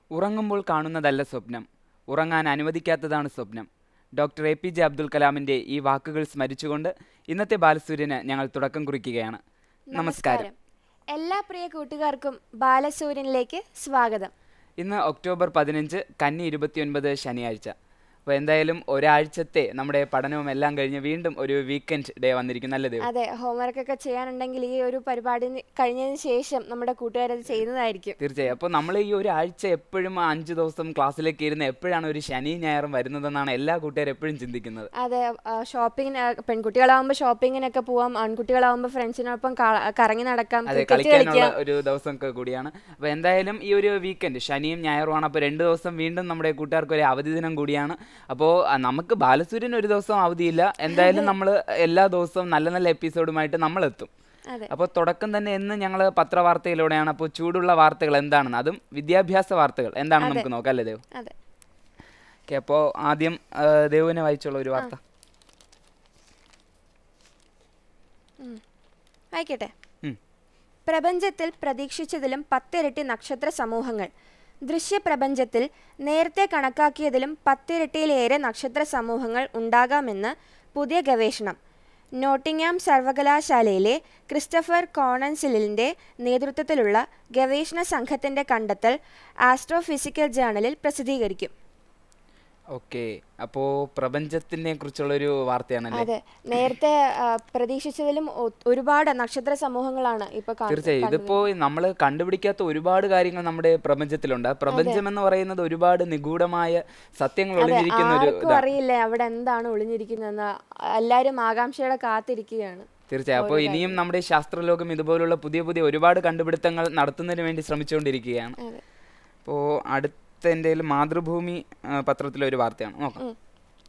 ഉറങ്ങുമ്പോൾ കാണുന്നതല്ല സ്വപ്നം ഉറങ്ങാൻ അനുവദിക്കാത്തതാണ് സ്വപ്നം doctor A P J Abdul കലാമിൻ്റെ ഈ വാക്കുകൾ സ്മരിച്ചുകൊണ്ട് ഇന്നത്തെ ബാലസൂര്യന് ഞങ്ങൾ തുടക്കം കുറിക്കുകയാണ് നമസ്കാരം എല്ലാ പ്രിയ കൂട്ടുകാർക്കും ബാലസൂര്യനിലേക്ക് സ്വാഗതം ഇന്ന് ഒക്ടോബർ പതിനഞ്ച് കന്നി ഇരുപത്തിയൊൻപത് ശനിയാഴ്ച അപ്പോൾ എന്തായാലും ഒരാഴ്ചത്തെ നമ്മുടെ പഠനവും എല്ലാം കഴിഞ്ഞ് വീണ്ടും ഒരു വീക്കെൻഡ് ഡേ വന്നിരിക്കും നല്ലത് അതെ ഹോംവർക്ക് ഒക്കെ ചെയ്യാനുണ്ടെങ്കിൽ ഈ ഒരു പരിപാടി കഴിഞ്ഞതിന് ശേഷം നമ്മുടെ കൂട്ടുകാരത് ചെയ്യുന്നതായിരിക്കും തീർച്ചയായും അപ്പോൾ നമ്മൾ ഈ ഒരു ആഴ്ച എപ്പോഴും ആ അഞ്ച് ദിവസം ക്ലാസ്സിലേക്ക് ഇരുന്ന് എപ്പോഴാണ് ഒരു ശനി ഞായറും വരുന്നതെന്നാണ് എല്ലാ കൂട്ടുകാരും എപ്പോഴും ചിന്തിക്കുന്നത് അതെ ഷോപ്പിങ്ങിന് പെൺകുട്ടികളാവുമ്പോൾ ഷോപ്പിങ്ങിനൊക്കെ പോവാം ആൺകുട്ടികളാവുമ്പോൾ ഫ്രണ്ട്സിനൊപ്പം ക- കറങ്ങി നടക്കാം അതെ ക്രിക്കറ്റ് കളിക്കാനുള്ള കളിക്കാം ഒരു ദിവസം ഒക്കെ കൂടിയാണ് അപ്പോൾ എന്തായാലും ഈ ഒരു വീക്കെൻഡ് ശനിയും ഞായറുമാണ് അപ്പോൾ രണ്ട് ദിവസം വീണ്ടും നമ്മുടെ കൂട്ടുകാർക്ക് ഒരു അവധി ദിനം കൂടിയാണ് അപ്പോൾ നമുക്ക് ബാലസൂര്യൻ ഒരു ദിവസം അവധിയില്ല എന്തായാലും നമ്മൾ എല്ലാ ദിവസവും നല്ല നല്ല എപ്പിസോഡുമായിട്ട് നമ്മൾ എത്തും അതെ അപ്പോൾ തുടക്കം തന്നെ എന്ന് ഞങ്ങൾ പത്രവാർത്തയിലൂടെയാണ് അപ്പോൾ ചൂടുള്ള വാർത്തകൾ എന്താണെന്ന് അതും വിദ്യാഭ്യാസ വാർത്തകൾ എന്താണെന്ന് നമുക്ക് നോക്കാം അല്ലേ ദേവ് അതെ ഓക്കെ അപ്പോൾ ആദ്യം ആ, ദേവുവിനെ വായിച്ചുള്ള ഒരു വാർത്ത ആയിക്കോട്ടെ ഉം. പ്രപഞ്ചത്തിൽ പ്രതീക്ഷിച്ചതിലും പത്തിരട്ടി നക്ഷത്ര സമൂഹങ്ങൾ ദൃശ്യപ്രപഞ്ചത്തിൽ നേരത്തെ കണക്കാക്കിയതിലും പത്തിരട്ടിയിലേറെ നക്ഷത്ര സമൂഹങ്ങൾ ഉണ്ടാകാമെന്ന് പുതിയ ഗവേഷണം നോട്ടിങ്ങാം സർവകലാശാലയിലെ ക്രിസ്റ്റഫർ കോണൻസിലിൻ്റെ നേതൃത്വത്തിലുള്ള ഗവേഷണ സംഘത്തിൻ്റെ കണ്ടെത്തൽ ആസ്ട്രോഫിസിക്കൽ ജേണലിൽ പ്രസിദ്ധീകരിക്കും ഓക്കെ അപ്പോൾ പ്രപഞ്ചത്തിനെ കുറിച്ചുള്ളൊരു വാർത്തയാണല്ലേ അതെ നേരത്തെ ആ, പ്രതീക്ഷിച്ചതിലും ഒ- ഒരുപാട് നക്ഷത്ര സമൂഹങ്ങളാണ് ഇപ്പൊ കാണ- തീർച്ചയായും ഇതിപ്പോ നമ്മൾ കണ്ടുപിടിക്കാത്ത ഒരുപാട് കാര്യങ്ങൾ നമ്മുടെ പ്രപഞ്ചത്തിലുണ്ട് ആ പ്രപഞ്ചം എന്ന് പറയുന്നത് ഒരുപാട് നിഗൂഢമായ സത്യങ്ങൾ ഒളിഞ്ഞിരിക്കുന്ന ഒരു ആർക്കും അറിയില്ല അവിടെ എന്താണ് ഒളിഞ്ഞിരിക്കുന്നതെന്ന് എല്ലാരും ആകാംക്ഷയോടെ കാത്തിരിക്കുകയാണ് തീർച്ചയായും അപ്പോൾ ഇനിയും നമ്മുടെ ശാസ്ത്രലോകം ഇതുപോലുള്ള പുതിയ പുതിയ ഒരുപാട് കണ്ടുപിടുത്തങ്ങൾ നടത്തുന്നതിന് വേണ്ടി ശ്രമിച്ചുകൊണ്ടിരിക്കുകയാണ് അതെ അപ്പോൾ അടുത്ത എൻ്റെ മാതൃഭൂമി ആ, പത്രത്തിലെ ഒരു വാർത്തയാണ് നോക്കാം ഉം.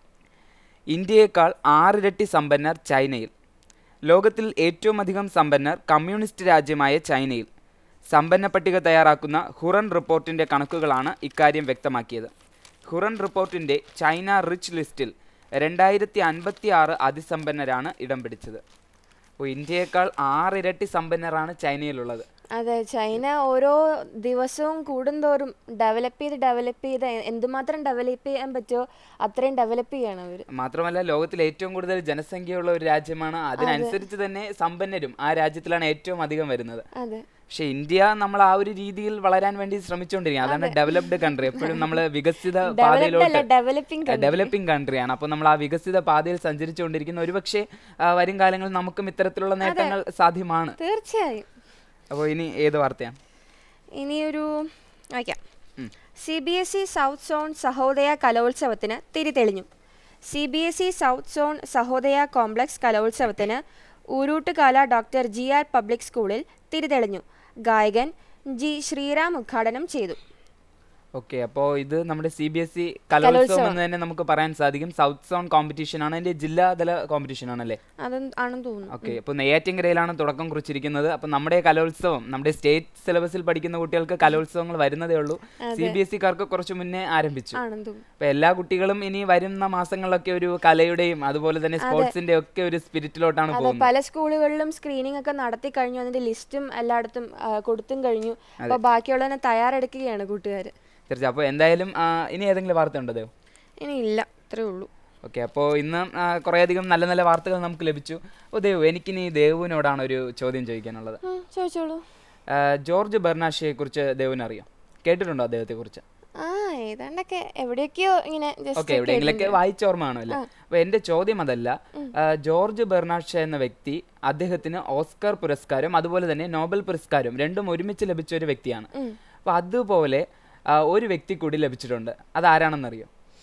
ഇന്ത്യയേക്കാൾ ആറിരട്ടി സമ്പന്നർ ചൈനയിൽ ലോകത്തിൽ ഏറ്റവും അധികം സമ്പന്നർ കമ്മ്യൂണിസ്റ്റ് രാജ്യമായ ചൈനയിൽ സമ്പന്ന പട്ടിക തയ്യാറാക്കുന്ന ഹുറൻ റിപ്പോർട്ടിൻ്റെ കണക്കുകളാണ് ഇക്കാര്യം വ്യക്തമാക്കിയത് ഹുറൻ റിപ്പോർട്ടിൻ്റെ ചൈന റിച്ച് ലിസ്റ്റിൽ രണ്ടായിരത്തി അൻപത്തി ആറ് അതിസമ്പന്നരാണ് ഇടം പിടിച്ചത് അപ്പോൾ ഇന്ത്യയേക്കാൾ ആറിരട്ടി സമ്പന്നരാണ് ചൈനയിലുള്ളത് അതെ ചൈന ഓരോ ദിവസവും കൂടുന്തോറും ഡെവലപ്പ് ചെയ്ത് ഡെവലപ്പ് ചെയ്ത് എ- എന്തുമാത്രം ഡെവലപ്പ് ചെയ്യാൻ പറ്റുമോ അത്രയും ഡെവലപ്പ് ചെയ്യണം അവര് മാത്രമല്ല ലോകത്തിൽ ഏറ്റവും കൂടുതൽ ജനസംഖ്യയുള്ള ഒരു രാജ്യമാണ് അതിനനുസരിച്ച് തന്നെ സമ്പന്നരും ആ രാജ്യത്തിലാണ് ഏറ്റവും അധികം വരുന്നത് അതെ പക്ഷെ ഇന്ത്യ നമ്മൾ ആ ഒരു രീതിയിൽ വളരാൻ വേണ്ടി ശ്രമിച്ചുകൊണ്ടിരിക്കുക അതാണ് ഡെവലപ്ഡ് കൺട്രി എപ്പോഴും നമ്മൾ വികസിത ഡെവലപ്ഡ് അല്ല പാതയിലോട്ട് ഡെവലപ്പിംഗ് ഡെവലപ്പിംഗ് കൺട്രിയാണ് അപ്പോൾ നമ്മൾ ആ വികസിത പാതയിൽ സഞ്ചരിച്ചുകൊണ്ടിരിക്കുന്ന ഒരുപക്ഷെ ആ, വരും കാലങ്ങളിൽ നമുക്കും ഇത്തരത്തിലുള്ള നേട്ടങ്ങൾ സാധ്യമാണ് തീർച്ചയായും അപ്പോൾ ഇനി ഏത് വാർത്തയാണ് ഇനിയൊരു വായിക്കാം ഉം. C B S E south zone Sahodaya കലോത്സവത്തിന് തിരിതെളിഞ്ഞു C B S E south zone Sahodaya complex കലോത്സവത്തിന് Oorootukala doctor G R public സ്കൂളിൽ തിരിതെളിഞ്ഞു ഗായകൻ ജി ശ്രീറാം ഉദ്ഘാടനം ചെയ്തു ഓക്കെ അപ്പോൾ ഇത് നമ്മുടെ സി ബി എസ് ഇ കലോത്സവം എന്ന് തന്നെ നമുക്ക് പറയാൻ സാധിക്കും സൗത്ത് സോൺ കോമ്പറ്റീഷൻ ആണ് അതിൻ്റെ ജില്ലാതല കോമ്പറ്റീഷൻ ആണല്ലേ അത് ആണെന്ന് തോന്നുന്നു ഓക്കെ അപ്പോൾ നെയ്യാറ്റിൻകരയിലാണ് തുടക്കം കുറിച്ചിരിക്കുന്നത് അപ്പോൾ നമ്മുടെ കലോത്സവം നമ്മുടെ സ്റ്റേറ്റ് സിലബസിൽ പഠിക്കുന്ന കുട്ടികൾക്ക് കലോത്സവങ്ങൾ വരുന്നതേ ഉള്ളൂ സി ബി എസ് സിക്കാർക്ക് കുറച്ച് മുന്നേ ആരംഭിച്ചു ആണെന്ന് തോന്നുന്നു അപ്പോൾ എല്ലാ കുട്ടികളും ഇനി വരുന്ന മാസങ്ങളിലൊക്കെ ഒരു കലയുടെയും അതുപോലെ തന്നെ സ്പോർട്സിന്റെ ഒക്കെ ഒരു സ്പിരിറ്റിലോട്ടാണ് അതെ പോകുന്നത് പല സ്കൂളുകളിലും സ്ക്രീനിങ് ഒക്കെ നടത്തി കഴിഞ്ഞു അതിന്റെ ലിസ്റ്റും എല്ലായിടത്തും ആ, കൊടുത്തും കഴിഞ്ഞു അപ്പൊ ബാക്കിയുള്ളതിനെ തയ്യാറെടുക്കുകയാണ് കൂട്ടുകാർ തീർച്ചയായും അപ്പോൾ എന്തായാലും ആ, ഇനി ഏതെങ്കിലും വാർത്ത ഉണ്ടോ ദേവ് ഇനി ഇല്ല ഇത്രേ ഉള്ളൂ ഓക്കെ അപ്പോൾ ഇന്ന് ആ, കുറേയധികം നല്ല നല്ല വാർത്തകൾ നമുക്ക് ലഭിച്ചു ഓ ദേവ് എനിക്കിനി ദേവുവിനോടാണ് ഒരു ചോദ്യം ചോദിക്കാനുള്ളത് ആ, ചോദിച്ചോളൂ ആ, ജോർജ് ബെർണാഷയെ കുറിച്ച് ദേവിന് അറിയാം കേട്ടിട്ടുണ്ടോ അദ്ദേഹത്തെ കുറിച്ച് ആ ഏതാണ്ടൊക്കെ എവിടെയൊക്കെയോ ഇങ്ങനെ ഓക്കെ ജസ്റ്റ് എവിടെയെങ്കിലൊക്കെ വായിച്ചോർമ്മ കാണുമല്ലേ അപ്പൊ എന്റെ ചോദ്യം അതല്ല ആ, ജോർജ് ബെർണാഷ എന്ന വ്യക്തി അദ്ദേഹത്തിന് ഓസ്കർ പുരസ്കാരം അതുപോലെ തന്നെ നോബൽ പുരസ്കാരം രണ്ടും ഒരുമിച്ച് ലഭിച്ച ഒരു വ്യക്തിയാണ് അപ്പൊ അതുപോലെ ആ, ഒരു വ്യക്തി കൂടി ലഭിച്ചിട്ടുണ്ട് അത് ആരാണെന്നറിയോ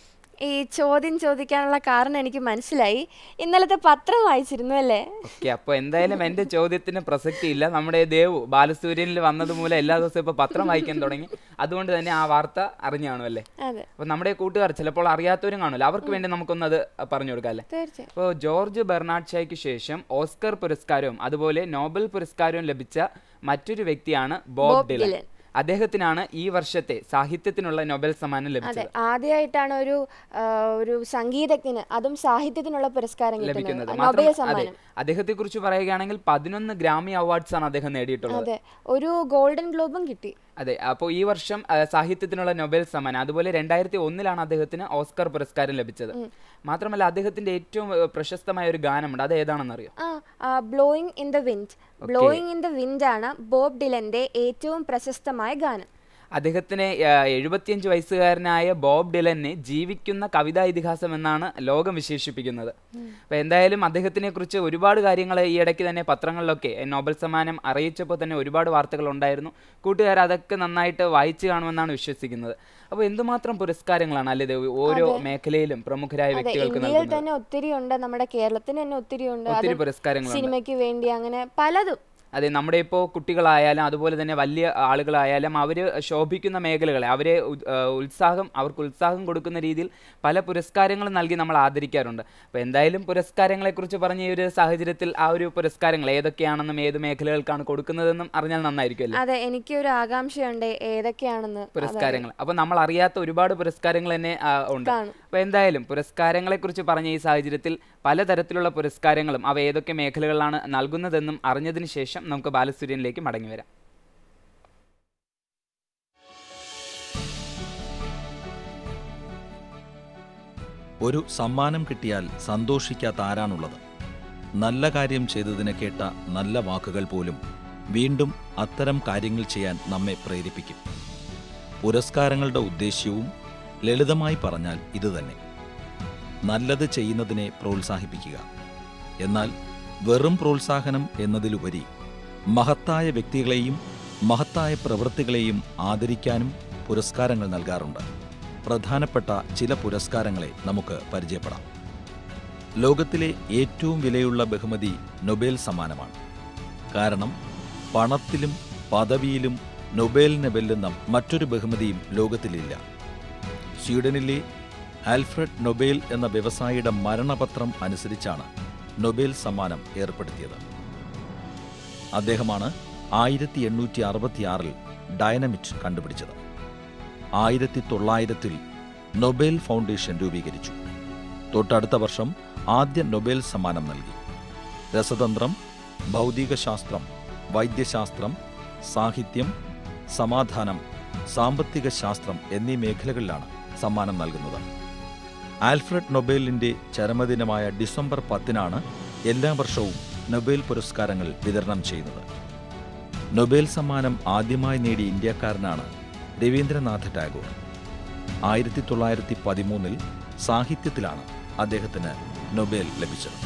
ഈ ചോദ്യം ചോദിക്കാനുള്ള കാരണം എനിക്ക് മനസ്സിലായി ഇന്നലത്തെ പത്രം വായിച്ചിരുന്നു അല്ലേ ഓക്കെ അപ്പോൾ എന്തായാലും എൻ്റെ ചോദ്യത്തിന് പ്രസക്തി ഇല്ല നമ്മുടെ ദേവു ബാലസൂര്യനിൽ വന്നത് മൂലം എല്ലാ ദിവസവും ഇപ്പോൾ പത്രം വായിക്കാൻ തുടങ്ങി അതുകൊണ്ട് തന്നെ ആ വാർത്ത അറിഞ്ഞു കാണുമല്ലേ അതെ അപ്പോൾ നമ്മുടെ കൂട്ടുകാർ ചിലപ്പോൾ അറിയാത്തവരും കാണുമല്ലോ അവർക്ക് വേണ്ടി നമുക്കൊന്ന് അത് പറഞ്ഞു കൊടുക്കാം അല്ലേ തീർച്ചയായും അപ്പോൾ ജോർജ് ബെർണാഡ് ഷായ്ക്ക് ശേഷം ഓസ്കർ പുരസ്കാരവും അതുപോലെ നോബൽ പുരസ്കാരവും ലഭിച്ച മറ്റൊരു വ്യക്തിയാണ് ബോബ് ബോബ് ഡിലൻ ഡിലൻ. അദ്ദേഹത്തിനാണ് ഈ വർഷത്തെ സാഹിത്യത്തിനുള്ള നൊബേൽ സമ്മാനം അതെ ലഭിച്ചത് ആദ്യമായിട്ടാണ് ഒരു ആ, ഒരു സംഗീതജ്ഞന് അതും സാഹിത്യത്തിനുള്ള പുരസ്കാരം ലഭിക്കുന്നത് കിട്ടുന്നത് നൊബേൽ മാത്രം അതെ സമ്മാനം അദ്ദേഹത്തെ കുറിച്ച് പറയുകയാണെങ്കിൽ പതിനൊന്ന് ഗ്രാമി അവാർഡ്സ് ആണ് അദ്ദേഹം നേടിയിട്ടുള്ളത് അതെ ഒരു ഗോൾഡൻ ഗ്ലോബും കിട്ടി അതെ അപ്പോൾ ഈ വർഷം ആ, സാഹിത്യത്തിനുള്ള നൊബേൽ സമ്മാനം അതുപോലെ രണ്ടായിരത്തി ഒന്നിലാണ് അദ്ദേഹത്തിന് ഓസ്കർ പുരസ്കാരം ലഭിച്ചത് മാത്രമല്ല അദ്ദേഹത്തിന്റെ ഏറ്റവും ഏഹ്, പ്രശസ്തമായ ഒരു ഗാനമുണ്ട് അത് ഏതാണെന്നറിയോ ആ blowing in the wind blowing in the wind ആണ് ബോബ് ഡിലന്റെ ഏറ്റവും പ്രശസ്തമായ ഗാനം അദ്ദേഹത്തിന് ആ, എഴുപത്തിയഞ്ച് വയസ്സുകാരനായ ബോബ് ഡിലനെ ജീവിക്കുന്ന കവിതാ ഇതിഹാസം എന്നാണ് ലോകം വിശേഷിപ്പിക്കുന്നത് അപ്പോൾ എന്തായാലും അദ്ദേഹത്തിനെ കുറിച്ച് ഒരുപാട് കാര്യങ്ങൾ ഈ ഇടയ്ക്ക് തന്നെ പത്രങ്ങളിലൊക്കെ നോബൽ സമ്മാനം അറിയിച്ചപ്പോൾ തന്നെ ഒരുപാട് വാർത്തകൾ ഉണ്ടായിരുന്നു കൂട്ടുകാർ അതൊക്കെ നന്നായിട്ട് വായിച്ചു കാണുമെന്നാണ് വിശ്വസിക്കുന്നത് അപ്പോൾ എന്തുമാത്രം പുരസ്കാരങ്ങളാണ് അല്ലേ ഇത് ഓരോ മേഖലയിലും പ്രമുഖരായ അതെ വ്യക്തികൾക്ക് ഇന്ത്യയിൽ നൽകുന്നത് തന്നെ ഒത്തിരി ഉണ്ട് നമ്മുടെ കേരളത്തിന് തന്നെ ഒത്തിരി ഉണ്ട് അത് ഒത്തിരി പുരസ്കാരങ്ങളുണ്ട് സിനിമയ്ക്ക് വേണ്ടി അങ്ങനെ പലതും അതെ നമ്മുടെ ഇപ്പോൾ കുട്ടികളായാലും അതുപോലെ തന്നെ വലിയ ആളുകളായാലും അവർ ശോഭിക്കുന്ന മേഖലകളെ അവരെ ഉ- ആ, ഉത്സാഹം അവർക്ക് ഉത്സാഹം കൊടുക്കുന്ന രീതിയിൽ പല പുരസ്കാരങ്ങളും നൽകി നമ്മൾ ആദരിക്കാറുണ്ട് അപ്പോൾ എന്തായാലും പുരസ്കാരങ്ങളെക്കുറിച്ച് പറഞ്ഞ ഈ ഒരു സാഹചര്യത്തിൽ ആ ഒരു പുരസ്കാരങ്ങൾ ഏതൊക്കെയാണെന്നും ഏത് മേഖലകൾക്കാണ് കൊടുക്കുന്നതെന്നും അറിഞ്ഞാൽ നന്നായിരിക്കുമല്ലോ അതെ എനിക്ക് ഒരു ആകാംക്ഷയുണ്ട് ഏതൊക്കെയാണെന്ന് പുരസ്കാരങ്ങൾ അപ്പോൾ നമ്മൾ അറിയാത്ത ഒരുപാട് പുരസ്കാരങ്ങൾ തന്നെ ആ, ഉണ്ട് കാണും. അപ്പോൾ എന്തായാലും പുരസ്കാരങ്ങളെക്കുറിച്ച് പറഞ്ഞ ഈ സാഹചര്യത്തിൽ പലതരത്തിലുള്ള പുരസ്കാരങ്ങളും അവ ഏതൊക്കെ മേഖലകളിലാണ് നൽകുന്നതെന്നും അറിഞ്ഞതിന് ശേഷം നമുക്ക് ബാലസൂര്യനിലേക്ക് മടങ്ങി വരാം ഒരു സമ്മാനം കിട്ടിയാൽ സന്തോഷിക്കാത്ത ആരാണുള്ളത് നല്ല കാര്യം ചെയ്തതിന് കേട്ട നല്ല വാക്കുകൾ പോലും വീണ്ടും അത്തരം കാര്യങ്ങൾ ചെയ്യാൻ നമ്മെ പ്രേരിപ്പിക്കും പുരസ്കാരങ്ങളുടെ ഉദ്ദേശ്യവും ലളിതമായി പറഞ്ഞാൽ ഇതുതന്നെ നല്ലത് ചെയ്യുന്നതിനെ പ്രോത്സാഹിപ്പിക്കുക എന്നാൽ വെറും പ്രോത്സാഹനം എന്നതിലുപരി മഹത്തായ വ്യക്തികളെയും മഹത്തായ പ്രവൃത്തികളെയും ആദരിക്കാനും പുരസ്കാരങ്ങൾ നൽകാറുണ്ട് പ്രധാനപ്പെട്ട ചില പുരസ്കാരങ്ങളെ നമുക്ക് പരിചയപ്പെടാം ലോകത്തിലെ ഏറ്റവും വിലയുള്ള ബഹുമതി നൊബേൽ സമ്മാനമാണ് കാരണം പണത്തിലും പദവിയിലും നൊബേലിനെ വെല്ലുന്ന മറ്റൊരു ബഹുമതിയും ലോകത്തിലില്ല സ്വീഡനിലെ ആൽഫ്രഡ് നൊബേൽ എന്ന വ്യവസായിയുടെ മരണപത്രം അനുസരിച്ചാണ് നൊബേൽ സമ്മാനം ഏർപ്പെടുത്തിയത് അദ്ദേഹമാണ് ആയിരത്തി എണ്ണൂറ്റി അറുപത്തിയാറിൽ ഡൈനമിറ്റ് കണ്ടുപിടിച്ചത് ആയിരത്തി തൊള്ളായിരത്തിൽ നൊബേൽ ഫൗണ്ടേഷൻ രൂപീകരിച്ചു തൊട്ടടുത്ത വർഷം ആദ്യ നൊബേൽ സമ്മാനം നൽകി രസതന്ത്രം ഭൗതികശാസ്ത്രം വൈദ്യശാസ്ത്രം സാഹിത്യം സമാധാനം സാമ്പത്തിക ശാസ്ത്രം എന്നീ മേഖലകളിലാണ് സമ്മാനം നൽകുന്നത് ആൽഫ്രഡ് നൊബേലിന്റെ ചരമദിനമായ ഡിസംബർ പത്തിനാണ് എല്ലാ വർഷവും നൊബേൽ പുരസ്കാരങ്ങൾ വിതരണം ചെയ്യുന്നത് നൊബേൽ സമ്മാനം ആദ്യമായി നേടിയ ഇന്ത്യക്കാരനാണ് രവീന്ദ്രനാഥ ടാഗോർ ആയിരത്തി തൊള്ളായിരത്തി പതിമൂന്നിൽ സാഹിത്യത്തിലാണ് അദ്ദേഹത്തിന് നൊബേൽ ലഭിച്ചത്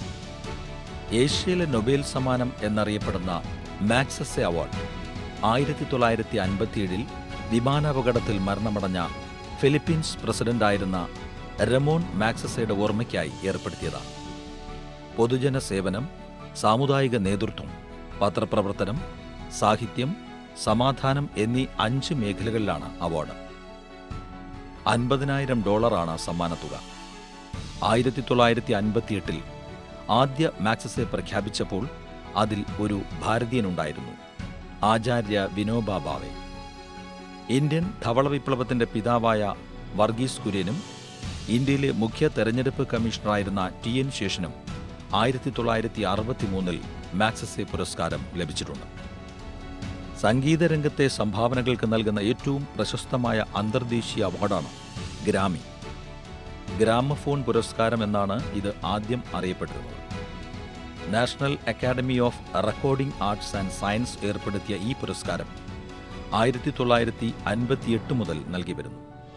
ഏഷ്യയിലെ നൊബേൽ സമ്മാനം എന്നറിയപ്പെടുന്ന മാക്സസെ അവാർഡ് ആയിരത്തി തൊള്ളായിരത്തി അൻപത്തിയേഴിൽ വിമാനാപകടത്തിൽ മരണമടഞ്ഞ ഫിലിപ്പീൻസ് പ്രസിഡന്റായിരുന്ന രമോൺ മാക്സസയുടെ ഓർമ്മയ്ക്കായി ഏർപ്പെടുത്തിയതാണ് പൊതുജന സേവനം സാമുദായിക നേതൃത്വം പത്രപ്രവർത്തനം സാഹിത്യം സമാധാനം എന്നീ അഞ്ച് മേഖലകളിലാണ് അവാർഡ് അൻപതിനായിരം ഡോളറാണ് സമ്മാനത്തുക ആയിരത്തി തൊള്ളായിരത്തി അൻപത്തിയെട്ടിൽ ആദ്യ മാക്സസെ പ്രഖ്യാപിച്ചപ്പോൾ അതിൽ ഒരു ഭാരതീയനുണ്ടായിരുന്നു ആചാര്യ വിനോബ ഭാവെ ഇന്ത്യൻ ധവള വിപ്ലവത്തിന്റെ പിതാവായ വർഗീസ് കുര്യനും ഇന്ത്യയിലെ മുഖ്യ തെരഞ്ഞെടുപ്പ് കമ്മീഷണറായിരുന്ന ടി എൻ ശേഷനും ആയിരത്തി തൊള്ളായിരത്തി അറുപത്തി മൂന്നിൽ മാക്സസെ പുരസ്കാരം ലഭിച്ചിട്ടുണ്ട് സംഗീത രംഗത്തെ സംഭാവനകൾക്ക് നൽകുന്ന ഏറ്റവും പ്രശസ്തമായ അന്തർദേശീയ അവാർഡാണ് ഗ്രാമി ഗ്രാമഫോൺ പുരസ്കാരം എന്നാണ് ഇത് ആദ്യം അറിയപ്പെട്ടിരുന്നത് national academy of recording arts and science ഏർപ്പെടുത്തിയ ഈ പുരസ്കാരം ആയിരത്തി തൊള്ളായിരത്തി അൻപത്തിയെട്ട് മുതൽ നൽകി വരുന്നു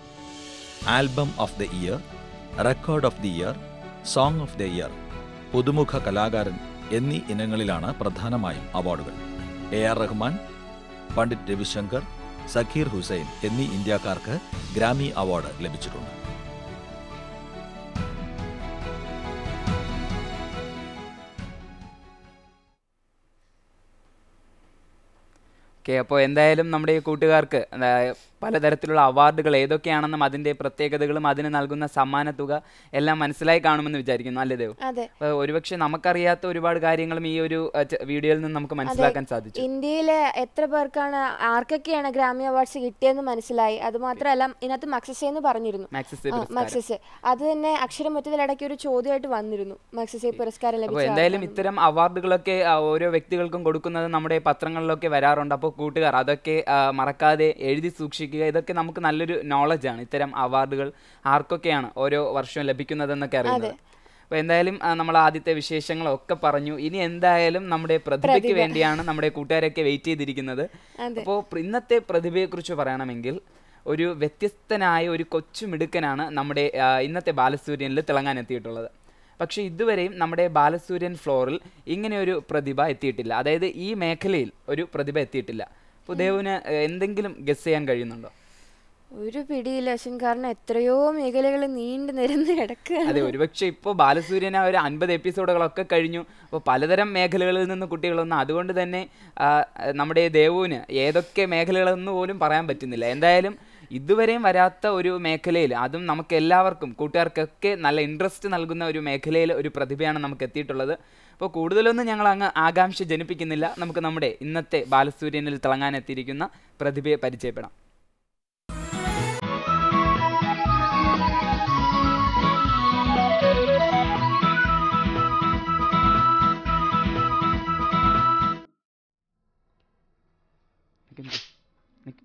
album of the year record of the year song of the year പുതുമുഖ കലാകാരൻ എന്നീ ഇനങ്ങളിലാണ് പ്രധാനമായും അവാർഡുകൾ എ ആർ റഹ്മാൻ പണ്ഡിറ്റ് രവിശങ്കർ സക്കീർ ഹുസൈൻ എന്നീ ഇന്ത്യക്കാർക്ക് ഗ്രാമി അവാർഡ് ലഭിച്ചിട്ടുണ്ട് ഓക്കെ അപ്പോൾ എന്തായാലും നമ്മുടെ ഈ കൂട്ടുകാർക്ക് എന്താ, പലതരത്തിലുള്ള അവാർഡുകൾ ഏതൊക്കെയാണെന്നും അതിൻ്റെ പ്രത്യേകതകളും അതിന് നൽകുന്ന സമ്മാന തുക എല്ലാം മനസ്സിലായി കാണുമെന്ന് വിചാരിക്കുന്നു അല്ലേ ദേവ് അതെ അപ്പോൾ ഒരുപക്ഷെ നമുക്കറിയാത്ത ഒരുപാട് കാര്യങ്ങളും ഈ ഒരു അഹ്, ച- വീഡിയോയിൽ നിന്ന് നമുക്ക് മനസ്സിലാക്കാൻ സാധിച്ചു ഇന്ത്യയിലെ എത്ര പേർക്കാണ് ആർക്കൊക്കെയാണ് ഗ്രാമി അവാർഡ്സ് കിട്ടിയെന്ന് മനസ്സിലായി അതുമാത്രമല്ല ഇതിനകത്ത് മക്സസെ എന്ന് പറഞ്ഞിരുന്നു മാക്സിസ് ആ, മക്സസ് അത് തന്നെ അക്ഷരമുറ്റത്തിലിടയ്ക്ക് ഒരു ചോദ്യമായിട്ട് വന്നിരുന്നു മക്സസെ പുരസ്കാരം അപ്പോൾ ലഭിച്ച എന്തായാലും ഇത്തരം അവാർഡുകളൊക്കെ ആ, ഓരോ വ്യക്തികൾക്കും കൊടുക്കുന്നത് നമ്മുടെ പത്രങ്ങളിലൊക്കെ വരാറുണ്ട് അപ്പോൾ കൂട്ടുകാർ അതൊക്കെ ആ, മറക്കാതെ എഴുതി സൂക്ഷിക്കുക ഇതൊക്കെ നമുക്ക് നല്ലൊരു നോളജാണ് ഇത്തരം അവാർഡുകൾ ആർക്കൊക്കെയാണ് ഓരോ വർഷവും ലഭിക്കുന്നതെന്നൊക്കെ അറിയുന്നത് അപ്പോൾ എന്തായാലും ആ, നമ്മൾ ആദ്യത്തെ വിശേഷങ്ങളൊക്കെ പറഞ്ഞു ഇനി എന്തായാലും നമ്മുടെ പ്രതിഭയ്ക്ക് വേണ്ടിയാണ് നമ്മുടെ കൂട്ടുകാരൊക്കെ വെയിറ്റ് ചെയ്തിരിക്കുന്നത് അപ്പോൾ ഇന്നത്തെ പ്രതിഭയെക്കുറിച്ച് പറയണമെങ്കിൽ ഒരു വ്യത്യസ്തനായ ഒരു കൊച്ചു മിടുക്കനാണ് നമ്മുടെ ആ, ഇന്നത്തെ ബാലസൂര്യനിൽ തിളങ്ങാൻ എത്തിയിട്ടുള്ളത് പക്ഷേ ഇതുവരെയും നമ്മുടെ ബാലസൂര്യൻ ഫ്ലോറിൽ ഇങ്ങനെ ഒരു പ്രതിഭ എത്തിയിട്ടില്ല അതായത് ഈ മേഖലയിൽ ഒരു പ്രതിഭ എത്തിയിട്ടില്ല അപ്പോൾ ദേവുവിന് എന്തെങ്കിലും ഗസ് ചെയ്യാൻ കഴിയുന്നുണ്ടോ ഒരു പിടിയില്ല അശ്വിൻ കാരണം എത്രയോ മേഖലകൾ നീണ്ടു നിരന്ന് കിടക്കുക അതെ ഒരുപക്ഷെ ഇപ്പോൾ ബാലസൂര്യൻ ആ ഒരു അൻപത് എപ്പിസോഡുകളൊക്കെ കഴിഞ്ഞു അപ്പോൾ പലതരം മേഖലകളിൽ നിന്ന് കുട്ടികളൊന്നും അതുകൊണ്ട് തന്നെ ആ, നമ്മുടെ ദേവുവിന് ഏതൊക്കെ മേഖലകളെന്ന് പോലും പറയാൻ പറ്റുന്നില്ല എന്തായാലും ഇതുവരെയും വരാത്ത ഒരു മേഖലയിൽ അതും നമുക്ക് എല്ലാവർക്കും കൂട്ടുകാർക്കൊക്കെ നല്ല ഇൻട്രസ്റ്റ് നൽകുന്ന ഒരു മേഖലയിൽ ഒരു പ്രതിഭയാണ് നമുക്ക് എത്തിയിട്ടുള്ളത് അപ്പോൾ കൂടുതലൊന്നും ഞങ്ങൾ അങ്ങ് ആകാംക്ഷ ജനിപ്പിക്കുന്നില്ല നമുക്ക് നമ്മുടെ ഇന്നത്തെ ബാലസൂര്യനിൽ തിളങ്ങാൻ എത്തിയിരിക്കുന്ന പ്രതിഭയെ പരിചയപ്പെടാം നിക്ക് നിക്ക്.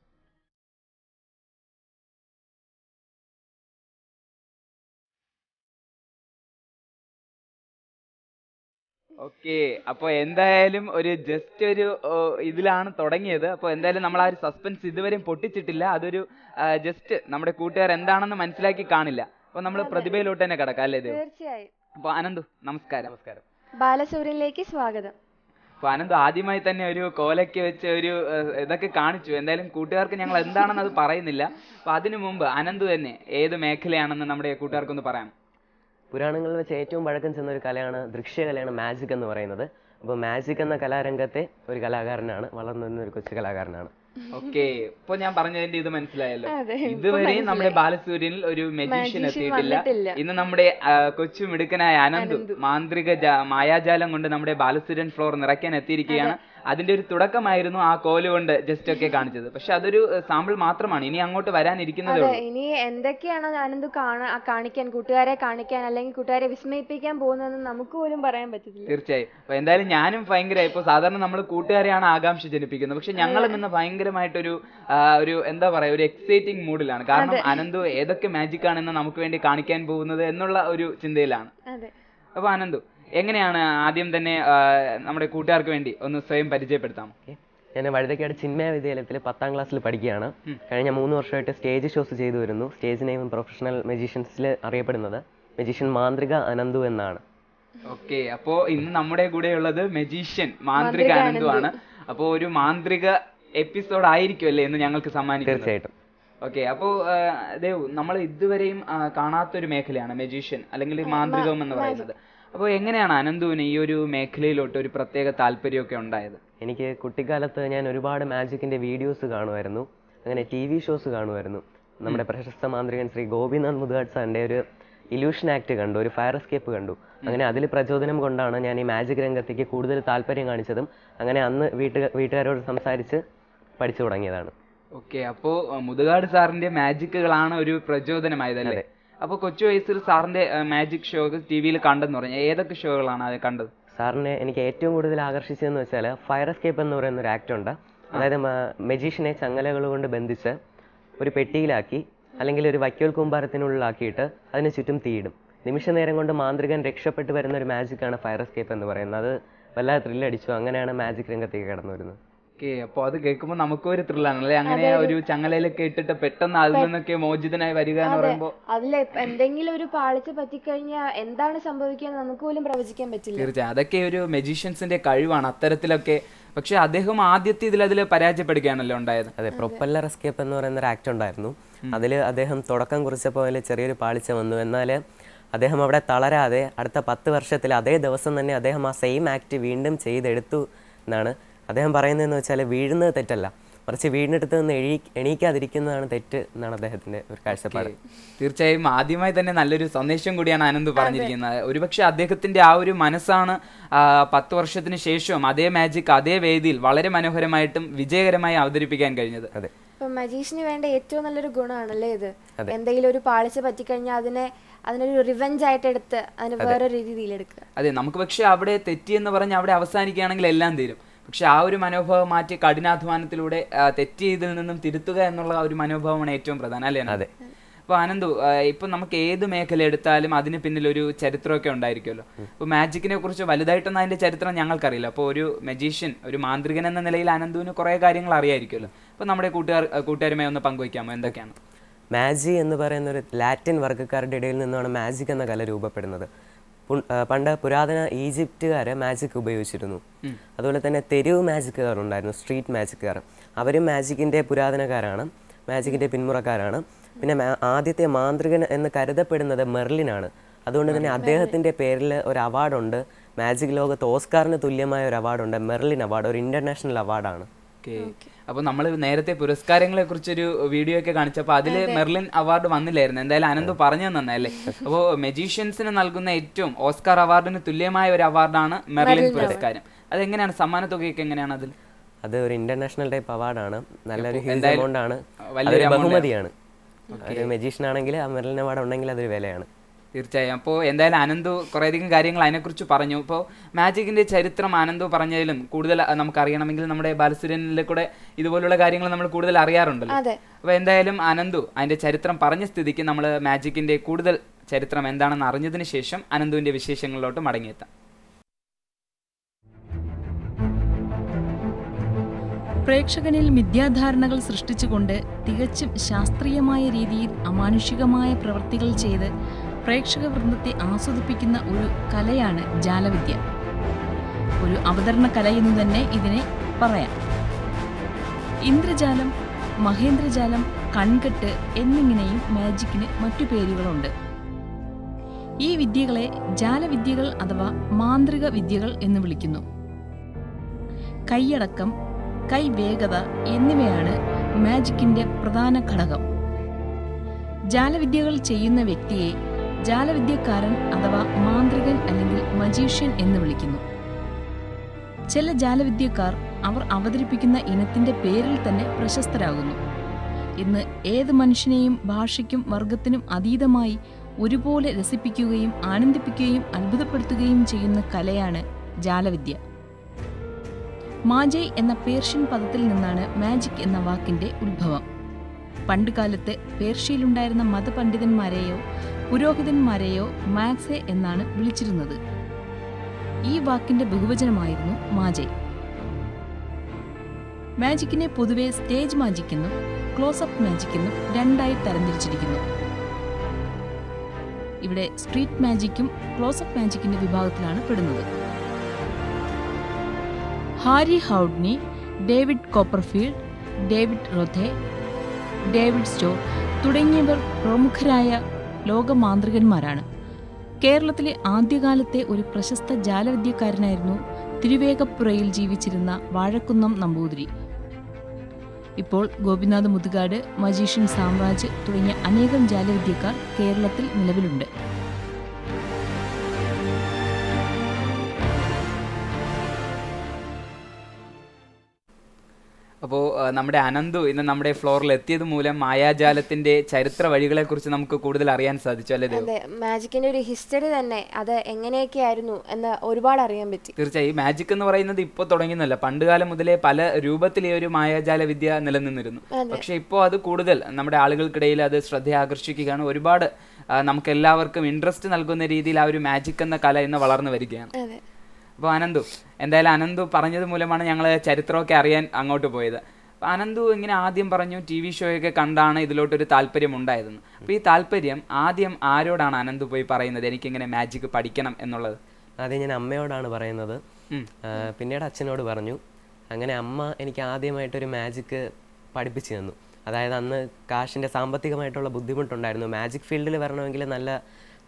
ഓക്കെ അപ്പോൾ എന്തായാലും ഒരു ജസ്റ്റ് ഒരു ഓ, ഇതിലാണ് തുടങ്ങിയത് അപ്പോൾ എന്തായാലും നമ്മൾ ആ ഒരു സസ്പെൻസ് ഇതുവരെയും പൊട്ടിച്ചിട്ടില്ല അതൊരു ജസ്റ്റ് നമ്മുടെ കൂട്ടുകാർ എന്താണെന്ന് മനസ്സിലാക്കി കാണില്ല അപ്പോൾ നമ്മൾ പ്രതിഭയിലോട്ട് തന്നെ കിടക്കാം അല്ലേ ദേവ് തീർച്ചയായും അപ്പോൾ അനന്തു നമസ്കാരം നമസ്കാരം ബാലസൂര്യനിലേക്ക് സ്വാഗതം അപ്പൊ അനന്ത് ആദ്യമായി തന്നെ ഒരു കോലയ്ക്ക് വെച്ച് ഒരു ഏഹ്, ഇതൊക്കെ കാണിച്ചു എന്തായാലും കൂട്ടുകാർക്ക് ഞങ്ങൾ എന്താണെന്ന് അത് പറയുന്നില്ല അപ്പൊ അതിനു മുമ്പ് അനന്ത് തന്നെ ഏത് മേഖലയാണെന്ന് നമ്മുടെ കൂട്ടുകാർക്കൊന്ന് പറയാം പുരാണങ്ങളിൽ വെച്ച് ഏറ്റവും പഴക്കം ചെന്ന ഒരു കലയാണ് ദൃശ്യകലയാണ് മാജിക് എന്ന് പറയുന്നത് അപ്പോൾ മാജിക് എന്ന കലാരംഗത്തെ ഒരു കലാകാരനാണ് വളർന്നു വരുന്ന ഒരു കൊച്ചു കലാകാരനാണ് ഓക്കെ ഇപ്പൊ ഞാൻ പറഞ്ഞതിന്റെ ഇത് മനസ്സിലായല്ലോ അതെ, ഇപ്പൊ ഇതുവരെയും നമ്മുടെ ബാലസൂര്യനിൽ ഒരു മെജീഷ്യൻ എത്തിയിട്ടില്ല വന്നിട്ടില്ല. ഇന്ന് നമ്മുടെ ആ, കൊച്ചു മിടുക്കനായ അനന്തു മാന്ത്രിക ജാ- മായാജാലം കൊണ്ട് നമ്മുടെ ബാലസൂര്യൻ ഫ്ലോർ നിറയ്ക്കാൻ എത്തിയിരിക്കുകയാണ് അതിന്റെ ഒരു തുടക്കമായിരുന്നു ആ കോല് കൊണ്ട് ജസ്റ്റ് ഒക്കെ കാണിച്ചത് പക്ഷെ അതൊരു സാമ്പിൾ മാത്രമാണ് ഇനി അങ്ങോട്ട് വരാനിരിക്കുന്നതേ അതെ ഉള്ളൂ ഇനി എന്തൊക്കെയാണ് ആനന്ദ് കാണാൻ കാണിക്കാൻ കൂട്ടുകാരെ കാണിക്കാൻ അല്ലെങ്കിൽ കൂട്ടുകാരെ വിസ്മയിപ്പിക്കാൻ പോകുന്നതെന്ന് നമുക്ക് പോലും പറയാൻ പറ്റത്തില്ല തീർച്ചയായും അപ്പൊ എന്തായാലും ഞാനും ഭയങ്കര ഇപ്പൊ സാധാരണ നമ്മൾ കൂട്ടുകാരെയാണ് ആകാംക്ഷ ജനിപ്പിക്കുന്നത് പക്ഷെ ഞങ്ങളും ഇന്ന് ഭയങ്കരമായിട്ടൊരു ആ, ഒരു എന്താ പറയാ ഒരു എക്സൈറ്റിംഗ് മൂഡിലാണ് കാരണം അനന്തു ഏതൊക്കെ മാജിക് ആണെന്ന് നമുക്ക് വേണ്ടി കാണിക്കാൻ പോകുന്നത് എന്നുള്ള ഒരു ചിന്തയിലാണ് അതെ അപ്പൊ അനന്തു എങ്ങനെയാണ് ആദ്യം തന്നെ ആ, നമ്മുടെ കൂട്ടുകാർക്ക് വേണ്ടി ഒന്ന് സ്വയം പരിചയപ്പെടുത്താം ഓക്കെ ഞാൻ വഴുതക്കാട് ചിന്മയ വിദ്യാലയത്തിൽ പത്താം ക്ലാസ്സിൽ പഠിക്കുകയാണ് കഴിഞ്ഞ മൂന്ന് വർഷമായിട്ട് സ്റ്റേജ് ഷോസ് ചെയ്തു വരുന്നു സ്റ്റേജ് നെയിം പ്രൊഫഷണൽ മെജീഷ്യൻസിൽ അറിയപ്പെടുന്നത് മെജീഷ്യൻ മാന്ത്രിക അനന്തു എന്നാണ് ഓക്കെ അപ്പോ ഇന്ന് നമ്മുടെ കൂടെ ഉള്ളത് മെജീഷ്യൻ മാന്ത്രിക അനന്തു ആണ് അപ്പോ ഒരു മാന്ത്രിക എപ്പിസോഡ് ആയിരിക്കും അല്ലേ എന്ന് ഞങ്ങൾക്ക് സമ്മാനിക്കുന്നത് തീർച്ചയായിട്ടും ഓക്കെ അപ്പോൾ ദേവ് നമ്മൾ ഇതുവരെയും ആ, കാണാത്തൊരു മേഖലയാണ് മെജീഷ്യൻ അല്ലെങ്കിൽ മാന്ത്രികം എന്ന് പറയുന്നത് അപ്പോൾ എങ്ങനെയാണ് അനന്തുവിന് ഈ ഒരു മേഖലയിലോട്ട് ഒരു പ്രത്യേക താല്പര്യമൊക്കെ ഉണ്ടായത് എനിക്ക് കുട്ടിക്കാലത്ത് ഞാൻ ഒരുപാട് മാജിക്കിന്റെ വീഡിയോസ് കാണുമായിരുന്നു അങ്ങനെ ടി വി ഷോസ് കാണുമായിരുന്നു നമ്മുടെ പ്രശസ്ത മാന്ത്രികൻ ശ്രീ ഗോപിനാഥ് മുതുകാട് സാറിന്റെ ഒരു ഇലൂഷൻ ആക്ട് കണ്ടു ഒരു ഫയർ എസ്കേപ്പ് കണ്ടു അങ്ങനെ അതിൽ പ്രചോദനം കൊണ്ടാണ് ഞാൻ ഈ മാജിക് രംഗത്തേക്ക് കൂടുതൽ താല്പര്യം കാണിച്ചതും അങ്ങനെ അന്ന് വീട്ടുക വീട്ടുകാരോട് സംസാരിച്ച് പഠിച്ചു തുടങ്ങിയതാണ് ഓക്കെ അപ്പോൾ മുതുകാട് സാറിന്റെ മാജിക്കുകളാണ് ഒരു പ്രചോദനമായതല്ലേ അപ്പോൾ കൊച്ചു വയസ്സിൽ സാറിന്റെ മാജിക് ഷോ ടി വിയിൽ കണ്ടെന്ന് പറഞ്ഞാൽ ഏതൊക്കെ ഷോകളാണ് അത് കണ്ടത് സാറിനെ എനിക്ക് ഏറ്റവും കൂടുതൽ ആകർഷിച്ചതെന്ന് വെച്ചാൽ ഫയർ എസ്കേപ്പ് എന്ന് പറയുന്ന ഒരു ആക്ട് ഉണ്ട് അതായത് മെജീഷ്യനെ ചങ്ങലകൾ കൊണ്ട് ബന്ധിച്ച് ഒരു പെട്ടിയിലാക്കി അല്ലെങ്കിൽ ഒരു വൈക്കോൽ കൂമ്പാരത്തിനുള്ളിലാക്കിയിട്ട് അതിന് ചുറ്റും തീയിടും നിമിഷ നേരം കൊണ്ട് മാന്ത്രികൻ രക്ഷപ്പെട്ടു വരുന്ന ഒരു മാജിക്കാണ് ഫയർ എസ്കേപ്പ് എന്ന് പറയുന്നത് അത് വല്ലാതെ ത്രില്ലടിച്ചു അങ്ങനെയാണ് മാജിക് രംഗത്തേക്ക് കടന്നു വരുന്നത് ഓക്കെ അപ്പോൾ അത് കേൾക്കുമ്പോൾ നമുക്കും ഒരു ത്രില്ലാണ് അല്ലേ അങ്ങനെ ഒരു ചങ്ങലയിലൊക്കെ ഇട്ടിട്ട് പെട്ടെന്ന് അതിൽ നിന്നൊക്കെ മോചിതനായി വരിക എന്ന് പറയുമ്പോൾ അതിൽ എന്തെങ്കിലും ഒരു പാളിച്ച പറ്റിക്കഴിഞ്ഞാൽ എന്താണ് സംഭവിക്കുക എന്ന് നമുക്ക് പോലും പ്രവചിക്കാൻ പറ്റില്ല തീർച്ചയായും അതൊക്കെ ഒരു മെജീഷ്യൻസിന്റെ കഴിവാണ് അത്തരത്തിലൊക്കെ പക്ഷെ അദ്ദേഹം ആദ്യത്തെ ഇതിൽ അതിൽ പരാജയപ്പെടുകയാണല്ലോ ഉണ്ടായത് അതെ പ്രൊപ്പല്ലർ എസ്കേപ്പ് എന്ന് പറയുന്ന ഒരു ആക്ട് ഉണ്ടായിരുന്നു അതിൽ അദ്ദേഹം തുടക്കം കുറിച്ചപ്പോൾ അതിൽ ചെറിയൊരു പാളിച്ച വന്നു എന്നാൽ അദ്ദേഹം അവിടെ തളരാതെ അടുത്ത പത്ത് വർഷത്തിൽ അതേ ദിവസം തന്നെ അദ്ദേഹം ആ സെയിം ആക്ട് വീണ്ടും ചെയ്തെടുത്തു എന്നാണ് അദ്ദേഹം പറയുന്നതെന്ന് വെച്ചാൽ വീഴുന്നത് തെറ്റല്ല മറിച്ച് വീടിനടുത്ത് നിന്ന് എഴീ എണീക്കാതിരിക്കുന്നതാണ് തെറ്റ് എന്നാണ് അദ്ദേഹത്തിൻ്റെ ഒരു കാഴ്ചപ്പാട് തീർച്ചയായും ആദ്യമായി തന്നെ നല്ലൊരു സന്ദേശം കൂടിയാണ് ആനന്ദ് പറഞ്ഞിരിക്കുന്നത് ഒരുപക്ഷെ അദ്ദേഹത്തിന്റെ ആ ഒരു മനസ്സാണ് ആ, പത്ത് വർഷത്തിന് ശേഷവും അതേ മാജിക് അതേ വേദിയിൽ വളരെ മനോഹരമായിട്ടും വിജയകരമായി അവതരിപ്പിക്കാൻ കഴിഞ്ഞത് അതെ ഇപ്പൊ മജീഷിന് വേണ്ട ഏറ്റവും നല്ലൊരു ഗുണമാണല്ലേ ഇത് എന്തെങ്കിലും ഒരു പാളിച്ച പറ്റിക്കഴിഞ്ഞാൽ അതിനെ അതിനൊരു റിവെഞ്ച് ആയിട്ട് എടുത്ത് അതിന് വേറൊരു രീതിയിൽ എടുക്കുക അതെ നമുക്ക് പക്ഷെ അവിടെ തെറ്റി എന്ന് പറഞ്ഞ് അവിടെ അവസാനിക്കുകയാണെങ്കിൽ എല്ലാം തീരും പക്ഷെ ആ ഒരു മനോഭാവം മാറ്റി കഠിനാധ്വാനത്തിലൂടെ ആ, തെറ്റിയതിൽ നിന്നും തിരുത്തുക എന്നുള്ള ആ ഒരു മനോഭാവമാണ് ഏറ്റവും പ്രധാനം അല്ലേ അതെ. അപ്പോൾ ആനന്ദു ആ, ഇപ്പൊ നമുക്ക് ഏത് മേഖല എടുത്താലും അതിന് പിന്നിൽ ഒരു ചരിത്രമൊക്കെ ഉണ്ടായിരിക്കുമല്ലോ അപ്പോൾ മാജിക്കിനെ കുറിച്ച് വലുതായിട്ടൊന്നും അതിന്റെ ചരിത്രം ഞങ്ങൾക്കറിയില്ല അപ്പോൾ ഒരു മജീഷ്യൻ ഒരു മാന്ത്രികൻ എന്ന നിലയിൽ ആനന്ദുവിന് കുറേ കാര്യങ്ങൾ അറിയായിരിക്കുമല്ലോ അപ്പോൾ നമ്മുടെ കൂട്ടുകാർ കൂട്ടുകാരുമായി ഒന്ന് പങ്കുവയ്ക്കാമോ എന്തൊക്കെയാണ് മാജി എന്ന് പറയുന്ന ഒരു ലാറ്റിൻ വർഗ്ഗക്കാരുടെ ഇടയിൽ നിന്നാണ് മാജിക് എന്ന കല രൂപപ്പെടുന്നത് പുൺ- ആ, പണ്ട് പുരാതന ഈജിപ്തുകാർ മാജിക് ഉപയോഗിച്ചിരുന്നു അതുപോലെ തന്നെ തെരുവ് മാജിക്കുകാർ ഉണ്ടായിരുന്നു സ്ട്രീറ്റ് മാജിക്കുകാർ അവരും മാജിക്കിൻ്റെ പുരാതനക്കാരാണ് മാജിക്കിൻ്റെ പിന്മുറക്കാരാണ് പിന്നെ മാ- ആദ്യത്തെ മാന്ത്രികൻ എന്ന് കരുതപ്പെടുന്നത് മെർലിനാണ് അതുകൊണ്ട് തന്നെ അദ്ദേഹത്തിൻ്റെ പേരിൽ ഒരു അവാർഡുണ്ട് മാജിക് ലോകത്ത് ഓസ്കാറിന് തുല്യമായ ഒരു അവാർഡുണ്ട് മെർലിൻ അവാർഡ് ഒരു ഇൻ്റർനാഷണൽ അവാർഡാണ് ഓക്കെ അപ്പൊ നമ്മൾ നേരത്തെ പുരസ്കാരങ്ങളെ കുറിച്ചൊരു വീഡിയോ ഒക്കെ കാണിച്ചപ്പോൾ അതില് മെർലിൻ അവാർഡ് വന്നില്ലായിരുന്നു എന്തായാലും അനന്ത് പറഞ്ഞു നന്നല്ലേ അപ്പോൾ മെജീഷ്യൻസിന് നൽകുന്ന ഏറ്റവും ഓസ്കാർ അവാർഡിന് തുല്യമായ ഒരു അവാർഡാണ് മെർലിൻ പുരസ്കാരം അതെങ്ങനെയാണ് സമ്മാനത്തുകയൊക്കെ എങ്ങനെയാണ് അതിൽ അത് ഒരു ഇന്റർനാഷണൽ ടൈപ്പ് അവാർഡാണ് നല്ലൊരു ഹ്യൂജ് എന്തായാലും എമൗണ്ട് ആണ് വലിയൊരു അതൊരു amount ആണ്. ബഹുമതിയാണ് ഒരു മജീഷ്യൻ ആണെങ്കിൽ ആ മെറിലിൻ അവാർഡ് ഉണ്ടെങ്കിൽ അതൊരു വിലയാണ് തീർച്ചയായും അപ്പോൾ എന്തായാലും അനന്തു കുറേയധികം കാര്യങ്ങൾ അതിനെക്കുറിച്ച് പറഞ്ഞു ഇപ്പോൾ മാജിക്കിന്റെ ചരിത്രം അനന്തു പറഞ്ഞതിലും കൂടുതൽ അഹ് നമുക്ക് അറിയണമെങ്കിൽ നമ്മുടെ ബാലസുരനിലെ കൂടെ ഇതുപോലുള്ള കാര്യങ്ങൾ നമ്മൾ കൂടുതൽ അറിയാറുണ്ടല്ലോ അതെ. അപ്പോൾ എന്തായാലും അനന്തു അതിന്റെ ചരിത്രം പറഞ്ഞ സ്ഥിതിക്ക് നമ്മൾ മാജിക്കിന്റെ കൂടുതൽ ചരിത്രം എന്താണെന്ന് അറിഞ്ഞതിന് ശേഷം അനന്തുവിന്റെ വിശേഷങ്ങളിലോട്ട് മടങ്ങിയെത്താം പ്രേക്ഷകനിൽ മിഥ്യാധാരണകൾ സൃഷ്ടിച്ചുകൊണ്ട് തികച്ചും ശാസ്ത്രീയമായ രീതിയിൽ അമാനുഷികമായ പ്രവൃത്തികൾ ചെയ്ത് പ്രേക്ഷക വൃന്ദത്തെ ആസ്വദിപ്പിക്കുന്ന ഒരു കലയാണ് ജാലവിദ്യ ഒരു അവതരണ കലയെന്ന് തന്നെ ഇതിനെ പറയാം ഇന്ദ്രജാലം മഹേന്ദ്രജാലം കൺകെട്ട് എന്നിങ്ങനെയും മാജിക്കിന് മറ്റു പേരുകളുണ്ട് ഈ വിദ്യകളെ ജാലവിദ്യകൾ അഥവാ മാന്ത്രിക വിദ്യകൾ എന്ന് വിളിക്കുന്നു കൈയടക്കം കൈവേഗത എന്നിവയാണ് മാജിക്കിന്റെ പ്രധാന ഘടകം ജാലവിദ്യകൾ ചെയ്യുന്ന വ്യക്തിയെ ജാലവിദ്യക്കാരൻ അഥവാ മാന്ത്രികൻ അല്ലെങ്കിൽ മജീഷ്യൻ എന്ന് വിളിക്കുന്നു ചില ജാലവിദ്യക്കാർ അവർ അവതരിപ്പിക്കുന്ന ഇനത്തിന്റെ പേരിൽ തന്നെ പ്രശസ്തരാകുന്നു ഇന്ന് ഏത് മനുഷ്യനെയും ഭാഷയ്ക്കും വർഗത്തിനും അതീതമായി ഒരുപോലെ രസിപ്പിക്കുകയും ആനന്ദിപ്പിക്കുകയും അത്ഭുതപ്പെടുത്തുകയും ചെയ്യുന്ന കലയാണ് ജാലവിദ്യ മാജയ് എന്ന പേർഷ്യൻ പദത്തിൽ നിന്നാണ് മാജിക് എന്ന വാക്കിന്റെ ഉത്ഭവം പണ്ടുകാലത്ത് പേർഷ്യയിലുണ്ടായിരുന്ന മതപണ്ഡിതന്മാരെയോ പുരോഹിതന്മാരെയോ മാക്സെ എന്നാണ് വിളിച്ചിരുന്നത് ഈ വാക്കിന്റെ ബഹുവചനമായിരുന്നു മാജയ് മാജിക്കിനെ പൊതുവെ സ്റ്റേജ് മാജിക് എന്നും ക്ലോസപ്പ് മാജിക് എന്നും രണ്ടായി തരംതിരിച്ചിരിക്കുന്നു ഇവിടെ സ്ട്രീറ്റ് മാജിക്കും ക്ലോസപ്പ് മാജിക്കിന്റെ വിഭാഗത്തിലാണ് പെടുന്നത് Harry Houdini David Copperfield David Roth David Stone തുടങ്ങിയവർ പ്രമുഖരായ ലോകമാന്ത്രികന്മാരാണ് കേരളത്തിലെ ആദ്യകാലത്തെ ഒരു പ്രശസ്ത ജാലവിദ്യക്കാരനായിരുന്നു തിരുവേഗപ്പുറയിൽ ജീവിച്ചിരുന്ന വാഴക്കുന്നം നമ്പൂതിരി ഇപ്പോൾ ഗോപിനാഥ് മുതുകാട് മജീഷ്യൻ സാമ്രാജ് തുടങ്ങിയ അനേകം ജാലവിദ്യക്കാർ കേരളത്തിൽ നിലവിലുണ്ട് അപ്പോൾ നമ്മുടെ അനന്തു ഇന്ന് നമ്മുടെ ഫ്ലോറിൽ എത്തിയത് മൂലം മായാജാലത്തിന്റെ ചരിത്ര വഴികളെ കുറിച്ച് നമുക്ക് കൂടുതൽ അറിയാൻ സാധിച്ചു അല്ലേ ദേവ് അതെ മാജിക്കിന്റെ ഒരു ഹിസ്റ്ററി തന്നെ അത് എങ്ങനെയൊക്കെ ആയിരുന്നു എന്ന് ഒരുപാട് അറിയാൻ പറ്റി തീർച്ചയായും മാജിക് എന്ന് പറയുന്നത് ഇപ്പോൾ തുടങ്ങുന്നല്ല പണ്ടുകാലം മുതലേ പല രൂപത്തിൽ ഈ ഒരു മായാജാല വിദ്യ നിലനിന്നിരുന്നു പക്ഷെ ഇപ്പോൾ അത് കൂടുതൽ നമ്മുടെ ആളുകൾക്കിടയിൽ അത് ശ്രദ്ധ ആകർഷിക്കുകയാണ് ഒരുപാട് ആ, നമുക്ക് എല്ലാവർക്കും ഇൻട്രസ്റ്റ് നൽകുന്ന രീതിയിൽ ആ ഒരു മാജിക് എന്ന കല ഇന്ന് വളർന്നു വരികയാണ് അതെ അപ്പോൾ അനന്തു എന്തായാലും അനന്തു പറഞ്ഞത് മൂലമാണ് ഞങ്ങൾ ചരിത്രമൊക്കെ അറിയാൻ അങ്ങോട്ട് പോയത് അപ്പോൾ അനന്തു ഇങ്ങനെ ആദ്യം പറഞ്ഞു ടി വി ഷോയൊക്കെ കണ്ടാണ് ഇതിലോട്ടൊരു താല്പര്യം ഉണ്ടായതെന്ന് അപ്പോൾ ഈ താല്പര്യം ആദ്യം ആരോടാണ് അനന്തു പോയി പറയുന്നത് എനിക്കിങ്ങനെ മാജിക് പഠിക്കണം എന്നുള്ളത് ആദ്യം ഞാൻ അമ്മയോടാണ് പറയുന്നത് ഉം. ആ, പിന്നീട് അച്ഛനോട് പറഞ്ഞു അങ്ങനെ അമ്മ എനിക്ക് ആദ്യമായിട്ടൊരു മാജിക്ക് പഠിപ്പിച്ചു തന്നു അതായത് അന്ന് കാശിൻ്റെ സാമ്പത്തികമായിട്ടുള്ള ബുദ്ധിമുട്ടുണ്ടായിരുന്നു മാജിക് ഫീൽഡിൽ വരണമെങ്കിൽ നല്ല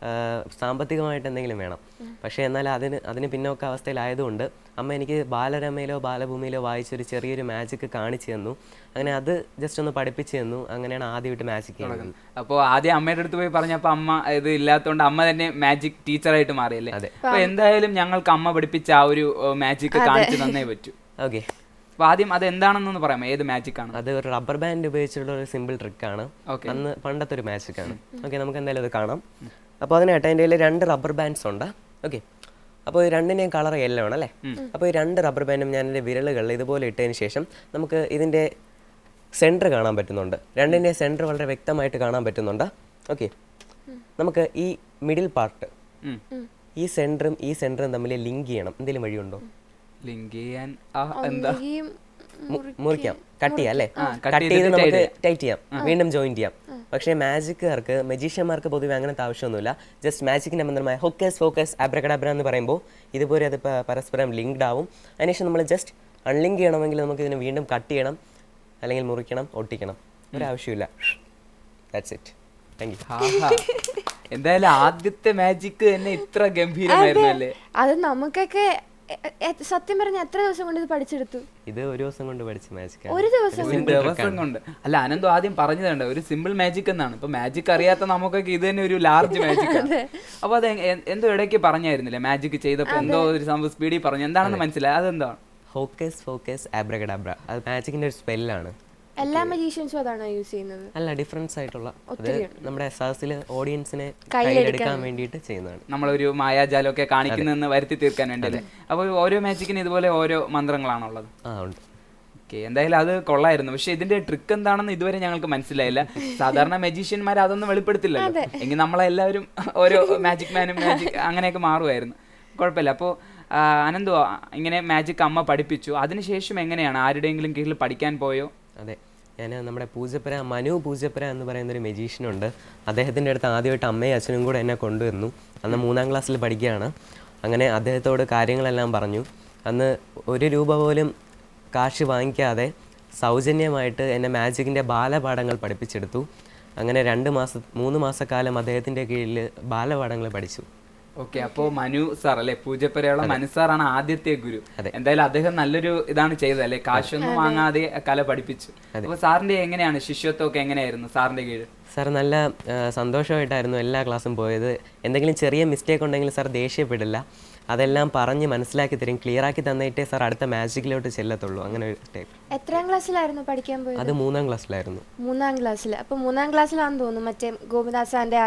സാമ്പത്തികമായിട്ട് എന്തെങ്കിലും വേണം പക്ഷേ എന്നാൽ അതിന് അതിന് പിന്നോക്ക അവസ്ഥയിലായതുകൊണ്ട് അമ്മ എനിക്ക് ബാലരമയിലോ ബാലഭൂമിയിലോ വായിച്ചൊരു ചെറിയൊരു മാജിക് കാണിച്ചു തന്നു അങ്ങനെ അത് ജസ്റ്റ് ഒന്ന് പഠിപ്പിച്ചു തന്നു അങ്ങനെയാണ് ആദ്യമായിട്ട് മാജിക് ചെയ്യുന്നത് അപ്പോൾ ആദ്യം അമ്മയുടെ അടുത്ത് പോയി പറഞ്ഞപ്പോൾ അമ്മ ഇത് ഇല്ലാത്തതുകൊണ്ട് അമ്മ തന്നെ മാജിക് ടീച്ചറായിട്ട് മാറിയല്ലേ അതെ. അപ്പൊ എന്തായാലും ഞങ്ങൾക്ക് അമ്മ പഠിപ്പിച്ച ആ ഒരു മാജിക് കാണിച്ചു തന്നേ പറ്റൂ ഓക്കെ അപ്പൊ ആദ്യം അത് എന്താണെന്നൊന്ന് പറയാമോ ഏത് മാജിക് ആണ് അത് ഒരു റബ്ബർ ബാൻഡ് ഉപയോഗിച്ചുള്ള ഒരു സിമ്പിൾ ട്രിക്കാണ് Okay. അന്ന് പണ്ടത്തെ ഒരു മാജിക് ആണ് ഓക്കെ നമുക്ക് എന്തായാലും അത് കാണാം അപ്പോൾ അതിനായിട്ട് എൻ്റെ കയ്യിൽ രണ്ട് റബ്ബർ ബാൻഡ്സ് ഉണ്ട് ഓക്കെ അപ്പോൾ ഈ രണ്ടിൻ്റെയും കളർ യെല്ലോ ആണ് അല്ലേ അപ്പോൾ ഈ രണ്ട് റബ്ബർ ബാൻഡും ഞാൻ എൻ്റെ വിരലുകളിൽ ഇതുപോലെ ഇട്ടതിന് ശേഷം നമുക്ക് ഇതിൻ്റെ സെൻറ്റർ കാണാൻ പറ്റുന്നുണ്ട് രണ്ടിൻ്റെ സെൻറ്റർ വളരെ വ്യക്തമായിട്ട് കാണാൻ പറ്റുന്നുണ്ട് ഓക്കെ നമുക്ക് ഈ മിഡിൽ പാർട്ട് ഉം. ഈ സെൻറ്ററും ഈ സെൻറ്ററും തമ്മിൽ ലിങ്ക് ചെയ്യണം എന്തെങ്കിലും വഴിയുണ്ടോ ലിങ്ക് ചെയ്യാൻ ആ എന്താ ഈ മു- മുറിക്കാം കട്ട് ചെയ്യാം അല്ലേ ആ, cut കട്ട് ചെയ്ത് ചെയ്തിട്ട് നമുക്ക് tight ടൈറ്റ് ചെയ്യാം വീണ്ടും ജോയിൻ ചെയ്യാം പക്ഷേ മാജിക്കുകാർക്ക് മജീഷ്യന്മാർക്ക് പൊതുവെ അങ്ങനത്തെ ആവശ്യമൊന്നുമില്ല ജസ്റ്റ് മാജിക്കിന്റെ ബന്ധമായ ഹോക്കസ് ഫോക്കസ് ആബ്രകഡാബ്ര എന്ന് പറയുമ്പോൾ ഇതുപോലെ അത് പ- പരസ്പരം ലിങ്ക്ഡ് ആവും അതിനുശേഷം നമ്മൾ ജസ്റ്റ് അൺലിങ്ക് ചെയ്യണമെങ്കിൽ നമുക്ക് ഇതിനെ വീണ്ടും കട്ട് ചെയ്യണം അല്ലെങ്കിൽ മുറിക്കണം ഒട്ടിക്കണം ഒരാവശ്യമില്ല ദാറ്റ്സ് ഇറ്റ് താങ്ക് യു ആഹാ. എന്തായാലും ആദ്യത്തെ മാജിക് തന്നെ ഇത്ര ഗംഭീരമായിരുന്നു അല്ലേ അത് നമുക്കൊക്കെ എ- എ- സത്യം പറഞ്ഞ എത്ര ദിവസം കൊണ്ട് ഇത് പഠിച്ചെടുത്തു ഇത് ഒരു ദിവസം കൊണ്ട് പഠിച്ച മാജിക്കാണ് ഒരു ദിവസം ഒരു ദിവസം കൊണ്ട് അല്ല അനന്തു ആദ്യം പറഞ്ഞതുണ്ട് ഒരു സിമ്പിൾ മാജിക് എന്നാണ് ഇപ്പൊ മാജിക് അറിയാത്ത നമുക്കൊക്കെ ഇത് തന്നെ ഒരു ലാർജ് മാജിക് ആണ് അപ്പൊ അത് എ- എ- എന്തോ ഇടയ്ക്ക് പറഞ്ഞായിരുന്നില്ലേ മാജിക് ചെയ്തപ്പോ എന്തോ ഒരു സംഭവം സ്പീഡിൽ പറഞ്ഞു എന്താണെന്ന് മനസ്സിലായി അതെന്താണ് ഹോക്കസ് ഫോക്കസ് ആബ്രകഡാബ്ര അത് മാജിക്കിന്റെ ഒരു സ്പെല്ലാണ് എല്ലാ മജീഷ്യൻസും അതാണോ യൂസ് ചെയ്യുന്നത് അല്ല ഡിഫറൻസ് ആയിട്ടുള്ള അത് നമ്മുടെ സദസ്സിൽ ഓഡിയൻസിനെ കയ്യിലെടുക്കാൻ കയ്യിലെടുക്കാൻ വേണ്ടിയിട്ട് ചെയ്യുന്നതാണ് നമ്മളൊരു മായാജാലമൊക്കെ കാണിക്കുന്നതെന്ന് വരുത്തി തീർക്കാൻ വേണ്ടിയല്ലേ അപ്പോൾ ഓരോ മാജിക്കിന് ഇതുപോലെ ഓരോ മന്ത്രങ്ങളാണുള്ളത് ആ ഉണ്ട് ഓക്കെ എന്തായാലും അത് കൊള്ളായിരുന്നു പക്ഷെ ഇതിന്റെ ട്രിക്ക് എന്താണെന്ന് ഇതുവരെ ഞങ്ങൾക്ക് മനസ്സിലായില്ല സാധാരണ മജീഷ്യന്മാർ അതൊന്നും വെളിപ്പെടുത്തില്ലല്ലോ എങ്കിൽ നമ്മളെല്ലാവരും ഓരോ മാജിക് മാനും മാജിക് അങ്ങനെയൊക്കെ മാറുമായിരുന്നു കുഴപ്പമില്ല അപ്പോൾ അനന്തു ഇങ്ങനെ മാജിക് അമ്മ പഠിപ്പിച്ചു അതിനുശേഷം എങ്ങനെയാണ് ആരുടെയെങ്കിലും കീഴിൽ പഠിക്കാൻ പോയോ അതെ ഞാൻ നമ്മുടെ പൂജപ്പുര മനു പൂജപ്പുര എന്ന് പറയുന്ന ഒരു മെജീഷ്യനുണ്ട് അദ്ദേഹത്തിൻ്റെ അടുത്ത് ആദ്യമായിട്ട് അമ്മയും അച്ഛനും കൂടെ എന്നെ കൊണ്ടുവന്നു അന്ന് മൂന്നാം ക്ലാസ്സിൽ പഠിക്കുകയാണ് അങ്ങനെ അദ്ദേഹത്തോട് കാര്യങ്ങളെല്ലാം പറഞ്ഞു അന്ന് ഒരു രൂപ പോലും കാശ് വാങ്ങിക്കാതെ സൗജന്യമായിട്ട് എന്നെ മാജിക്കിൻ്റെ ബാലപാഠങ്ങൾ പഠിപ്പിച്ചെടുത്തു അങ്ങനെ രണ്ട് മാസം മൂന്ന് മാസക്കാലം അദ്ദേഹത്തിൻ്റെ കീഴിൽ ബാലപാഠങ്ങൾ പഠിച്ചു ഓക്കെ അപ്പോ മനു സാർ അല്ലെ പൂജപ്പുരയുള്ള മനു സാറാണ് ആദ്യത്തെ ഗുരു അതെ. എന്തായാലും അദ്ദേഹം നല്ലൊരു ഇതാണ് ചെയ്തത് അല്ലെ കാശൊന്നും വാങ്ങാതെ കല പഠിപ്പിച്ചു അപ്പൊ സാറിന്റെ എങ്ങനെയാണ് ശിഷ്യത്വം ഒക്കെ എങ്ങനെയായിരുന്നു സാറിന്റെ കീഴിൽ സാർ നല്ല ആ, സന്തോഷമായിട്ടായിരുന്നു എല്ലാ ക്ലാസ്സും പോയത് എന്തെങ്കിലും ചെറിയ മിസ്റ്റേക്ക് ഉണ്ടെങ്കിൽ സാർ ദേഷ്യപ്പെടില്ല അതെല്ലാം പറഞ്ഞ് മനസ്സിലാക്കി തരും ക്ലിയർ ആക്കി തന്നിട്ടേ സാർ അടുത്ത മാജിക്കിലോട്ട് ചെല്ലത്തുള്ളൂ അങ്ങനെ ഒരു ടൈപ്പ് എത്രാം ക്ലാസ്സിലായിരുന്നു പഠിക്കാൻ പോയത് അത് മൂന്നാം ക്ലാസ്സിലായിരുന്നു മൂന്നാം ക്ലാസ്സിൽ അപ്പൊ മൂന്നാം ക്ലാസ്സിലാണെന്ന് തോന്നുന്നു മറ്റേ ഗോപിദാസാന്റെ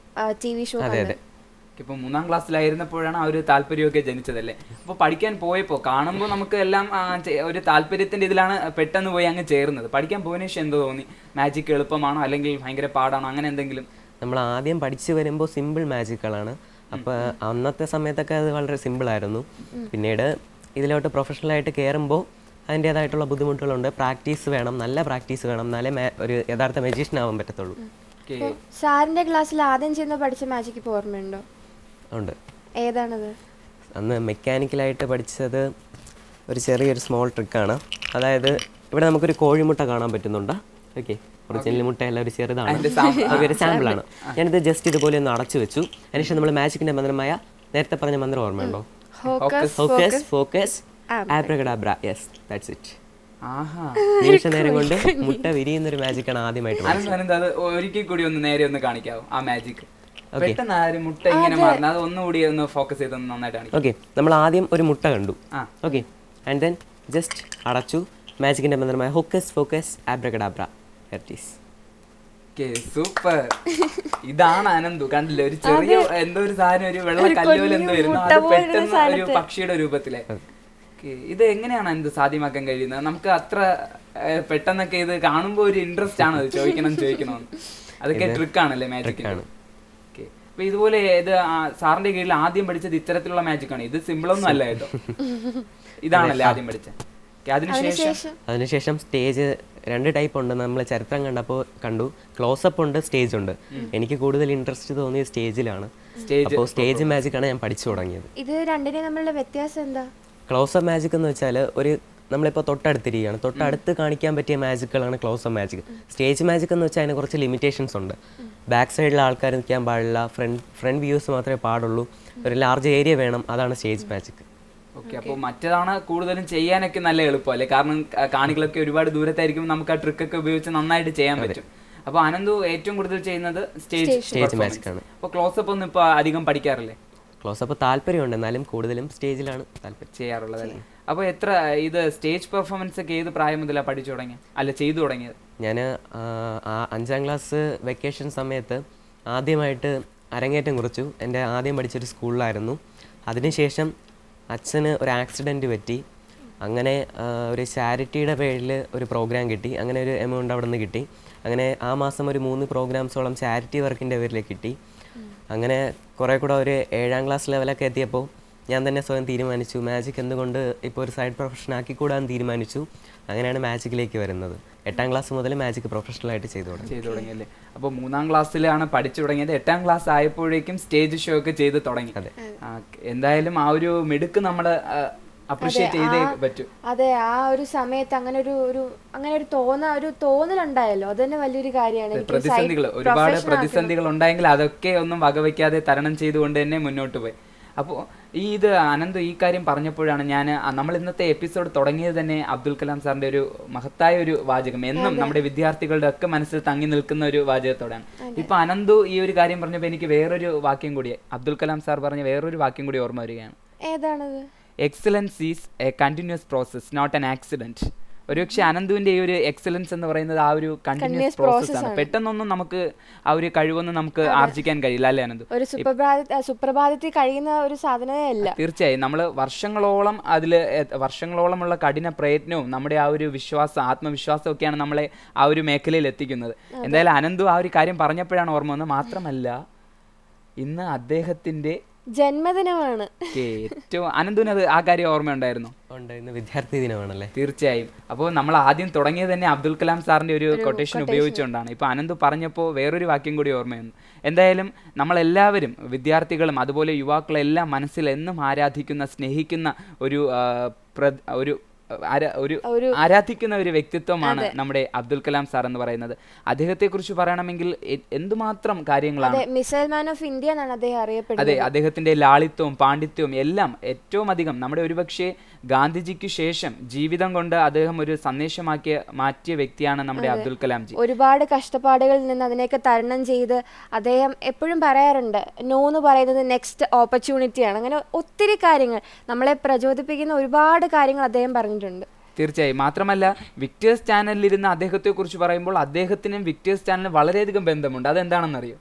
ടി വി ഷോ അതെ അതെ ഇപ്പൊ മൂന്നാം ക്ലാസ്സിലായിരുന്നപ്പോഴാണ് ആ ഒരു താല്പര്യമൊക്കെ ജനിച്ചതല്ലേ അപ്പോൾ പഠിക്കാൻ പോയപ്പോൾ കാണുമ്പോൾ നമുക്ക് എല്ലാം ആ, ചെ- ഒരു താല്പര്യത്തിന്റെ ഇതിലാണ് പെട്ടെന്ന് പോയി അങ്ങ് ചേർന്നത് പഠിക്കാൻ പോയതിനു ശേഷം എന്തോ തോന്നി മാജിക് എളുപ്പമാണോ അല്ലെങ്കിൽ ഭയങ്കര പാടാണോ അങ്ങനെ എന്തെങ്കിലും നമ്മൾ ആദ്യം പഠിച്ചു വരുമ്പോൾ സിമ്പിൾ മാജിക്കുകളാണ് അപ്പോൾ അന്നത്തെ സമയത്തൊക്കെ അത് വളരെ സിമ്പിളായിരുന്നു പിന്നീട് ഇതിലോട്ട് പ്രൊഫഷണലായിട്ട് കയറുമ്പോൾ അതിൻ്റേതായിട്ടുള്ള ബുദ്ധിമുട്ടുകളുണ്ട് പ്രാക്ടീസ് വേണം നല്ല പ്രാക്ടീസ് വേണം എന്നാലേ ma- ഒരു യഥാർത്ഥ മെജീഷ്യൻ ആവാൻ പറ്റത്തുള്ളൂ ഓക്കെ സാറിന്റെ ക്ലാസ്സിൽ ആദ്യം ചെന്ന് പഠിച്ച മാജിക് ഇപ്പോൾ ഓർമ്മയുണ്ടോ ഉണ്ട് ഏതാണത് അന്ന് മെക്കാനിക്കലായിട്ട് പഠിച്ചത് ഒരു ചെറിയൊരു സ്മോൾ ട്രിക്കാണ് അതായത് ഇവിടെ നമുക്കൊരു കോഴിമുട്ട കാണാൻ പറ്റുന്നുണ്ട് ഓക്കെ ഒറിജിനൽ മുട്ടയല്ല ഒരു ചെറുതാണ് അതൊക്കെ ഒരു സാമ്പിളാണ് ഞാനിത് ജസ്റ്റ് ഇതുപോലെ ഒന്ന് അടച്ചു വെച്ചു അതിനുശേഷം നമ്മൾ മാജിക്കിന്റെ മന്ത്രമായ നേരത്തെ പറഞ്ഞ മന്ത്രം ഓർമ്മയുണ്ടോ hocus pocus pocus abracadabra yes that's it ആഹാ നിമിഷ നേരം കൊണ്ട് മുട്ട വിരിയുന്ന ഒരു മാജിക്കാണ് ആദ്യമായിട്ട് പഠിച്ചത്. അനന്ത് അനന്ത് അത് ഒരിക്കൽ കൂടി ഒന്ന് നേരെ ഒന്ന് കാണിക്കാവോ ആ മാജിക് പെട്ടെന്ന് ആ ഒരു മുട്ട ഇങ്ങനെ മാറുന്നത് അത് ഒന്നുകൂടി ഒന്ന് ഫോക്കസ് ചെയ്ത് ഒന്ന് നന്നായിട്ട് കാണിക്കാം ഓക്കെ നമ്മൾ ആദ്യം ഒരു മുട്ട കണ്ടു ആ. ഓക്കെ ആൻഡ് ദെൻ ജസ്റ്റ് അടച്ചു മാജിക്കിന്റെ മന്ത്രമായ ഹോക്കസ് ഫോക്കസ് ആബ്രഗഡാബ്ര എർട്ടീസ് ഓക്കെ സൂപ്പർ ഇതാണ് അനന്തു കണ്ടില്ലേ ഒരു ചെറിയ എന്തോ ഒരു സാധനം ഒരു വെള്ള കല്ലുപോലെ എന്തോ വരുന്നു അത് പെട്ടെന്ന് ഒരു പക്ഷിയുടെ രൂപത്തിലെ Okay, ഇത് എങ്ങനെയാണ് എന്ത് സാധ്യമാക്കാൻ കഴിയുന്നത് നമുക്ക് അത്ര ഏഹ്, പെട്ടെന്നൊക്കെ ഇത് കാണുമ്പോൾ ഒരു ഇൻട്രസ്റ്റ് ആണ് അത് ചോദിക്കണം ചോദിക്കണം അതൊക്കെ ട്രിക്ക് ആണല്ലേ മാജിക് ഓക്കെ അപ്പൊ ഇതുപോലെ ഇത് ആ സാറിന്റെ കീഴിൽ ആദ്യം പഠിച്ചത് ഇത്തരത്തിലുള്ള മാജിക് ആണ് ഇത് സിമ്പിൾ ഒന്നും അല്ല കേട്ടോ ഇതാണല്ലേ ആദ്യം പഠിച്ചത് Okay, അതിനുശേഷം ശേഷം അതിനുശേഷം സ്റ്റേജ് രണ്ട് ടൈപ്പ് ഉണ്ട് നമ്മൾ ചരിത്രം കണ്ടപ്പോൾ കണ്ടു ക്ലോസപ്പ് ഉണ്ട് സ്റ്റേജ് ഉണ്ട് എനിക്ക് കൂടുതൽ ഇൻട്രസ്റ്റ് തോന്നിയത് സ്റ്റേജിലാണ് Stage അപ്പോൾ സ്റ്റേജ് മാജിക്കാണ് ഞാൻ പഠിച്ചു തുടങ്ങിയത് ഇത് രണ്ടിനെയും തമ്മിലുള്ള വ്യത്യാസം എന്താ ക്ലോസപ്പ് മാജിക് എന്ന് വെച്ചാൽ ഒരു നമ്മളിപ്പോൾ തൊട്ടടുത്തിരിക്കുകയാണ് തൊട്ടടുത്ത് കാണിക്കാൻ പറ്റിയ മാജിക്കുകളാണ് close up magic stage magic എന്ന് വെച്ചാൽ അതിന് കുറച്ച് ലിമിറ്റേഷൻസ് ഉണ്ട് ബാക്ക് സൈഡിൽ ആൾക്കാർ നിൽക്കാൻ പാടില്ല ഫ്രണ്ട് ഫ്രണ്ട് വ്യൂസ് മാത്രമേ പാടുള്ളൂ ഒരു ലാർജ് ഏരിയ വേണം അതാണ് സ്റ്റേജ് മാജിക് ഓക്കെ അപ്പോൾ മറ്റേതാണ് കൂടുതലും ചെയ്യാനൊക്കെ നല്ല എളുപ്പമല്ലേ കാരണം ക- കാണികളൊക്കെ ഒരുപാട് ദൂരത്തായിരിക്കും നമുക്ക് ആ ട്രിക്കൊക്കെ ഉപയോഗിച്ച് നന്നായിട്ട് ചെയ്യാൻ പറ്റും അപ്പോൾ അനന്തു ഏറ്റവും കൂടുതൽ ചെയ്യുന്നത് സ്റ്റേജ് സ്റ്റേജ് മാജിക് ആണ് അപ്പോൾ ക്ലോസപ്പ് ഒന്നും ഇപ്പോൾ അധികം പഠിക്കാറില്ലേ ക്ലോസ് അപ്പ് താല്പര്യമുണ്ട് എന്നാലും കൂടുതലും സ്റ്റേജിലാണ് താല്പര്യം ചെയ്യാറുള്ളതല്ലേ അപ്പോൾ എത്ര ഇത് സ്റ്റേജ് പെർഫോമൻസ് ഒക്കെ ഏത് പ്രായം മുതലാണ് പഠിച്ചു തുടങ്ങിയത് അല്ല ചെയ്തു തുടങ്ങിയത് ഞാൻ അഞ്ചാം ക്ലാസ് വെക്കേഷൻ സമയത്ത് ആദ്യമായിട്ട് അരങ്ങേറ്റം കുറിച്ചു എൻ്റെ ആദ്യം പഠിച്ചൊരു സ്കൂളിലായിരുന്നു അതിനുശേഷം അച്ഛന് ഒരു ആക്സിഡൻറ്റ് പറ്റി അങ്ങനെ ആ, ഒരു ചാരിറ്റിയുടെ പേരിൽ ഒരു പ്രോഗ്രാം കിട്ടി അങ്ങനെ ഒരു എമൗണ്ട് അവിടെ നിന്ന് കിട്ടി അങ്ങനെ ആ മാസം ഒരു മൂന്ന് പ്രോഗ്രാംസോളം ചാരിറ്റി വർക്കിൻ്റെ പേരിൽ കിട്ടി അങ്ങനെ കുറേ കൂടെ ഒരു ഏഴാം ക്ലാസ് ലെവലൊക്കെ എത്തിയപ്പോൾ ഞാൻ തന്നെ സ്വയം തീരുമാനിച്ചു മാജിക് എന്തുകൊണ്ട് ഇപ്പോൾ ഒരു സൈഡ് പ്രൊഫഷൻ ആക്കിക്കൂടാൻ തീരുമാനിച്ചു അങ്ങനെയാണ് മാജിക്കിലേക്ക് വരുന്നത് എട്ടാം ക്ലാസ് മുതൽ മാജിക് പ്രൊഫഷണലായിട്ട് ചെയ്തു തുടങ്ങി ചെയ്തു തുടങ്ങിയല്ലേ അപ്പോൾ മൂന്നാം ക്ലാസ്സിലാണ് പഠിച്ചു തുടങ്ങിയത് എട്ടാം ക്ലാസ് ആയപ്പോഴേക്കും സ്റ്റേജ് ഷോ ഒക്കെ ചെയ്ത് തുടങ്ങി ആ, എന്തായാലും ആ ഒരു മിടുക്ക് നമ്മൾ അപ്രിഷിയേറ്റ് ചെയ്തേ പറ്റൂ അതെ ആ ഒരു സമയത്ത് അങ്ങനെ ഒരു ഒരു അങ്ങനെ ഒരു തോന്ന ഒരു തോന്നലുണ്ടായല്ലോ അത് തന്നെ വലിയൊരു കാര്യമാണ് എനിക്ക് ഒരു side പ്രതിസന്ധികൾ ഒരുപാട് profession ആക്കണം. പ്രതിസന്ധികൾ ഉണ്ടായെങ്കിൽ അതൊക്കെ ഒന്നും വകവയ്ക്കാതെ തരണം ചെയ്തുകൊണ്ട് തന്നെ മുന്നോട്ട് പോയി അപ്പോൾ ഈ ഇത് അനന്ത് ഈ കാര്യം പറഞ്ഞപ്പോഴാണ് ഞാൻ നമ്മൾ ഇന്നത്തെ എപ്പിസോഡ് തുടങ്ങിയത് തന്നെ അബ്ദുൽ കലാം സാറിന്റെ ഒരു മഹത്തായ ഒരു വാചകം എന്നും നമ്മുടെ വിദ്യാർത്ഥികളുടെ ഒക്കെ മനസ്സിൽ തങ്ങി നിൽക്കുന്ന ഒരു വാചകത്തോടാണ് ഇപ്പൊ അനന്തു ഈ ഒരു കാര്യം പറഞ്ഞപ്പോൾ എനിക്ക് വേറൊരു വാക്യം കൂടി അബ്ദുൽ കലാം സാർ പറഞ്ഞ വേറൊരു വാക്യം കൂടി ഓർമ്മ വരികയാണ് ഏതാണത് excellence is a continuous process not an accident ഒരുപക്ഷെ അനന്തുവിന്റെ ഈ ഒരു എക്സലൻസ് എന്ന് പറയുന്നത് ആ ഒരു കണ്ടിന്യൂസ് പ്രോസസ് ആണ് പെട്ടെന്നൊന്നും നമുക്ക് ആ ഒരു കഴിവൊന്നും നമുക്ക് ആർജിക്കാൻ കഴിയില്ല അല്ലേ അനന്തു ഒരു സുപ്രഭാത സുപ്രഭാതത്തിൽ കഴിയുന്ന ഒരു സാധനമേ അല്ല തീർച്ചയായും നമ്മൾ വർഷങ്ങളോളം അതിൽ വർഷങ്ങളോളമുള്ള കഠിന പ്രയത്നവും നമ്മുടെ ആ ഒരു വിശ്വാസം ആത്മവിശ്വാസം ഒക്കെയാണ് നമ്മളെ ആ ഒരു മേഖലയിൽ എത്തിക്കുന്നത് എന്തായാലും അനന്തു ആ ഒരു കാര്യം പറഞ്ഞപ്പോഴാണ് ഓർമ്മ വന്നത് മാത്രമല്ല ഇന്ന് അദ്ദേഹത്തിന്റെ ജന്മദിനമാണ് ഏറ്റവും അനന്തുവിന് അത് ആ കാര്യം ഓർമ്മയുണ്ടായിരുന്നു ഉണ്ട് ഇന്ന് വിദ്യാർത്ഥി ദിനമാണല്ലേ തീർച്ചയായും അപ്പോൾ നമ്മൾ ആദ്യം തുടങ്ങിയത് തന്നെ അബ്ദുൽ കലാം സാറിന്റെ ഒരു കൊട്ടേഷൻ ഉപയോഗിച്ചുകൊണ്ടാണ് ഇപ്പോൾ അനന്ത് പറഞ്ഞപ്പോൾ വേറൊരു വാക്യം കൂടി ഓർമ്മയുന്നു എന്തായാലും നമ്മളെല്ലാവരും വിദ്യാർത്ഥികളും അതുപോലെ യുവാക്കളെല്ലാം മനസ്സിൽ എന്നും ആരാധിക്കുന്ന സ്നേഹിക്കുന്ന ഒരു ആ, പ്ര- ഒരു ആരാ- ഒരു ആരാധിക്കുന്ന ഒരു വ്യക്തിത്വമാണ് നമ്മുടെ അബ്ദുൽ കലാം സാർ എന്ന് പറയുന്നത് അദ്ദേഹത്തെ കുറിച്ച് പറയണമെങ്കിൽ എ- എന്തുമാത്രം കാര്യങ്ങളാണ് അതെ മിസൈൽ മാൻ ഓഫ് ഇന്ത്യ എന്നാണ് അദ്ദേഹം അറിയപ്പെടുന്നത് അതെ അദ്ദേഹത്തിന്റെ ലാളിത്യവും പാണ്ഡിത്യവും എല്ലാം ഏറ്റവും അധികം നമ്മുടെ ഒരുപക്ഷെ ഗാന്ധിജിക്ക് ശേഷം ജീവിതം കൊണ്ട് അദ്ദേഹം ഒരു സന്ദേശമാക്കിയ മാറ്റിയ വ്യക്തിയാണ് നമ്മുടെ അബ്ദുൽ കലാം ജി ഒരുപാട് കഷ്ടപ്പാടുകളിൽ നിന്ന് അതിനെയൊക്കെ തരണം ചെയ്ത് അദ്ദേഹം എപ്പോഴും പറയാറുണ്ട് നോ എന്ന് പറയുന്നത് നെക്സ്റ്റ് ഓപ്പർച്യൂണിറ്റിയാണ് അങ്ങനെ ഒത്തിരി കാര്യങ്ങൾ നമ്മളെ പ്രചോദിപ്പിക്കുന്ന ഒരുപാട് കാര്യങ്ങൾ അദ്ദേഹം പറഞ്ഞിട്ടുണ്ട് തീർച്ചയായും മാത്രമല്ല വിക്ടേഴ്സ് ചാനലിലിരുന്ന അദ്ദേഹത്തെ കുറിച്ച് പറയുമ്പോൾ അദ്ദേഹത്തിനും വിക്ടേഴ്സ് ചാനലിനും വളരെയധികം ബന്ധമുണ്ട് അതെന്താണെന്നറിയോ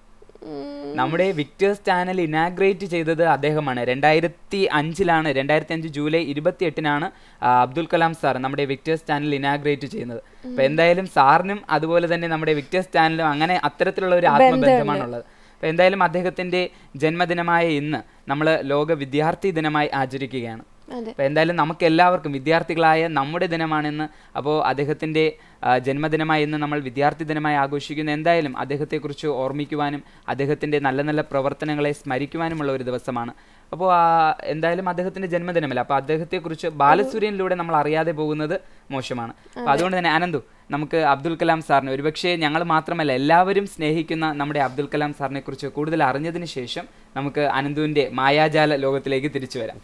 നമ്മുടെ വിക്ടേഴ്സ് ചാനൽ ഇനാഗ്രേറ്റ് ചെയ്തത് അദ്ദേഹമാണ് രണ്ടായിരത്തി അഞ്ചിലാണ് രണ്ടായിരത്തി അഞ്ച് ജൂലൈ ഇരുപത്തി എട്ടിനാണ് അബ്ദുൽ കലാം സാർ നമ്മുടെ വിക്ടേഴ്സ് ചാനൽ ഇനാഗ്രേറ്റ് ചെയ്യുന്നത് അപ്പൊ എന്തായാലും സാറിനും അതുപോലെ തന്നെ നമ്മുടെ വിക്ടേഴ്സ് ചാനലും അങ്ങനെ അത്തരത്തിലുള്ള ഒരു ആത്മബന്ധമാണുള്ളത് അപ്പൊ എന്തായാലും അദ്ദേഹത്തിന്റെ ജന്മദിനമായ ഇന്ന് നമ്മൾ ലോക വിദ്യാർത്ഥി ദിനമായി ആചരിക്കുകയാണ് അതെ. അപ്പോൾ എന്തായാലും നമുക്ക് എല്ലാവർക്കും വിദ്യാർത്ഥികളായ നമ്മുടെ ദിനമാണെന്ന് അപ്പോൾ അദ്ദേഹത്തിൻ്റെ ആ, ജന്മദിനമായി ഇന്ന് നമ്മൾ വിദ്യാർത്ഥി ദിനമായി ആഘോഷിക്കുന്ന എന്തായാലും അദ്ദേഹത്തെക്കുറിച്ച് ഓർമ്മിക്കുവാനും അദ്ദേഹത്തിൻ്റെ നല്ല നല്ല പ്രവർത്തനങ്ങളെ സ്മരിക്കുവാനുമുള്ള ഒരു ദിവസമാണ് അപ്പോൾ ആ, എന്തായാലും അദ്ദേഹത്തിൻ്റെ ജന്മദിനമല്ല അപ്പോൾ അദ്ദേഹത്തെക്കുറിച്ച് ബാലസൂര്യനിലൂടെ നമ്മൾ അറിയാതെ പോകുന്നത് മോശമാണ് അപ്പോൾ അതുകൊണ്ട് തന്നെ അനന്തു നമുക്ക് അബ്ദുൽ കലാം സാറിനെ ഒരുപക്ഷെ ഞങ്ങൾ മാത്രമല്ല എല്ലാവരും സ്നേഹിക്കുന്ന നമ്മുടെ അബ്ദുൽ കലാം സാറിനെ കുറിച്ച് കൂടുതൽ അറിഞ്ഞതിന് ശേഷം നമുക്ക് അനന്തുവിൻ്റെ മായാജാല ലോകത്തിലേക്ക് തിരിച്ചു വരാം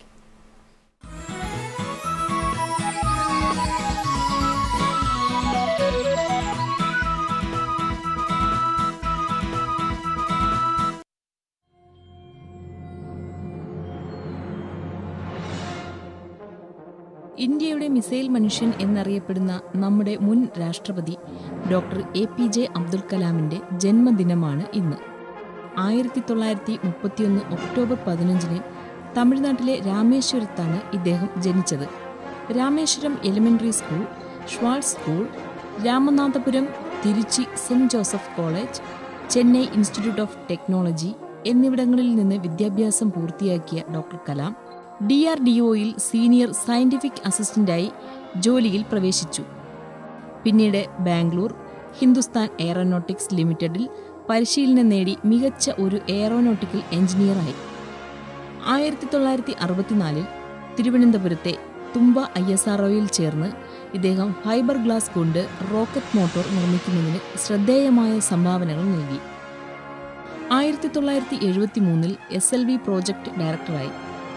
ഇന്ത്യയുടെ മിസൈൽ മനുഷ്യൻ എന്നറിയപ്പെടുന്ന നമ്മുടെ മുൻ രാഷ്ട്രപതി doctor A P J Abdul കലാമിന്റെ ജന്മദിനമാണ് ഇന്ന് ആയിരത്തി തൊള്ളായിരത്തി മുപ്പത്തിയൊന്ന് ഒക്ടോബർ പതിനഞ്ചിന് തമിഴ്നാട്ടിലെ രാമേശ്വരത്താണ് ഇദ്ദേഹം ജനിച്ചത് രാമേശ്വരം എലിമെന്ററി സ്കൂൾ ഷ്വാൾ school Ramanathapuram Tiruchi saint Joseph college Chennai institute of technology എന്നിവിടങ്ങളിൽ നിന്ന് വിദ്യാഭ്യാസം പൂർത്തിയാക്കിയ doctor Kalam D R D ഒയിൽ സീനിയർ സയന്റിഫിക് അസിസ്റ്റന്റായി ജോലിയിൽ പ്രവേശിച്ചു പിന്നീട് ബാംഗ്ലൂർ ഹിന്ദുസ്ഥാൻ എയറോനോട്ടിക്സ് ലിമിറ്റഡിൽ പരിശീലനം നേടി മികച്ച ഒരു എയറോനോട്ടിക്കൽ എഞ്ചിനീയറായി ആയിരത്തി തൊള്ളായിരത്തി അറുപത്തിനാലിൽ തിരുവനന്തപുരത്തെ തുമ്പ ഐ എസ് ആർ ചേർന്ന് ഇദ്ദേഹം ഫൈബർ ഗ്ലാസ് കൊണ്ട് റോക്കറ്റ് മോട്ടോർ നിർമ്മിക്കുന്നതിന് ശ്രദ്ധേയമായ സംഭാവനകൾ നൽകി ആയിരത്തി തൊള്ളായിരത്തി എഴുപത്തി മൂന്നിൽ എസ് എൽ വി പ്രോജക്ട് ഡയറക്ടറായി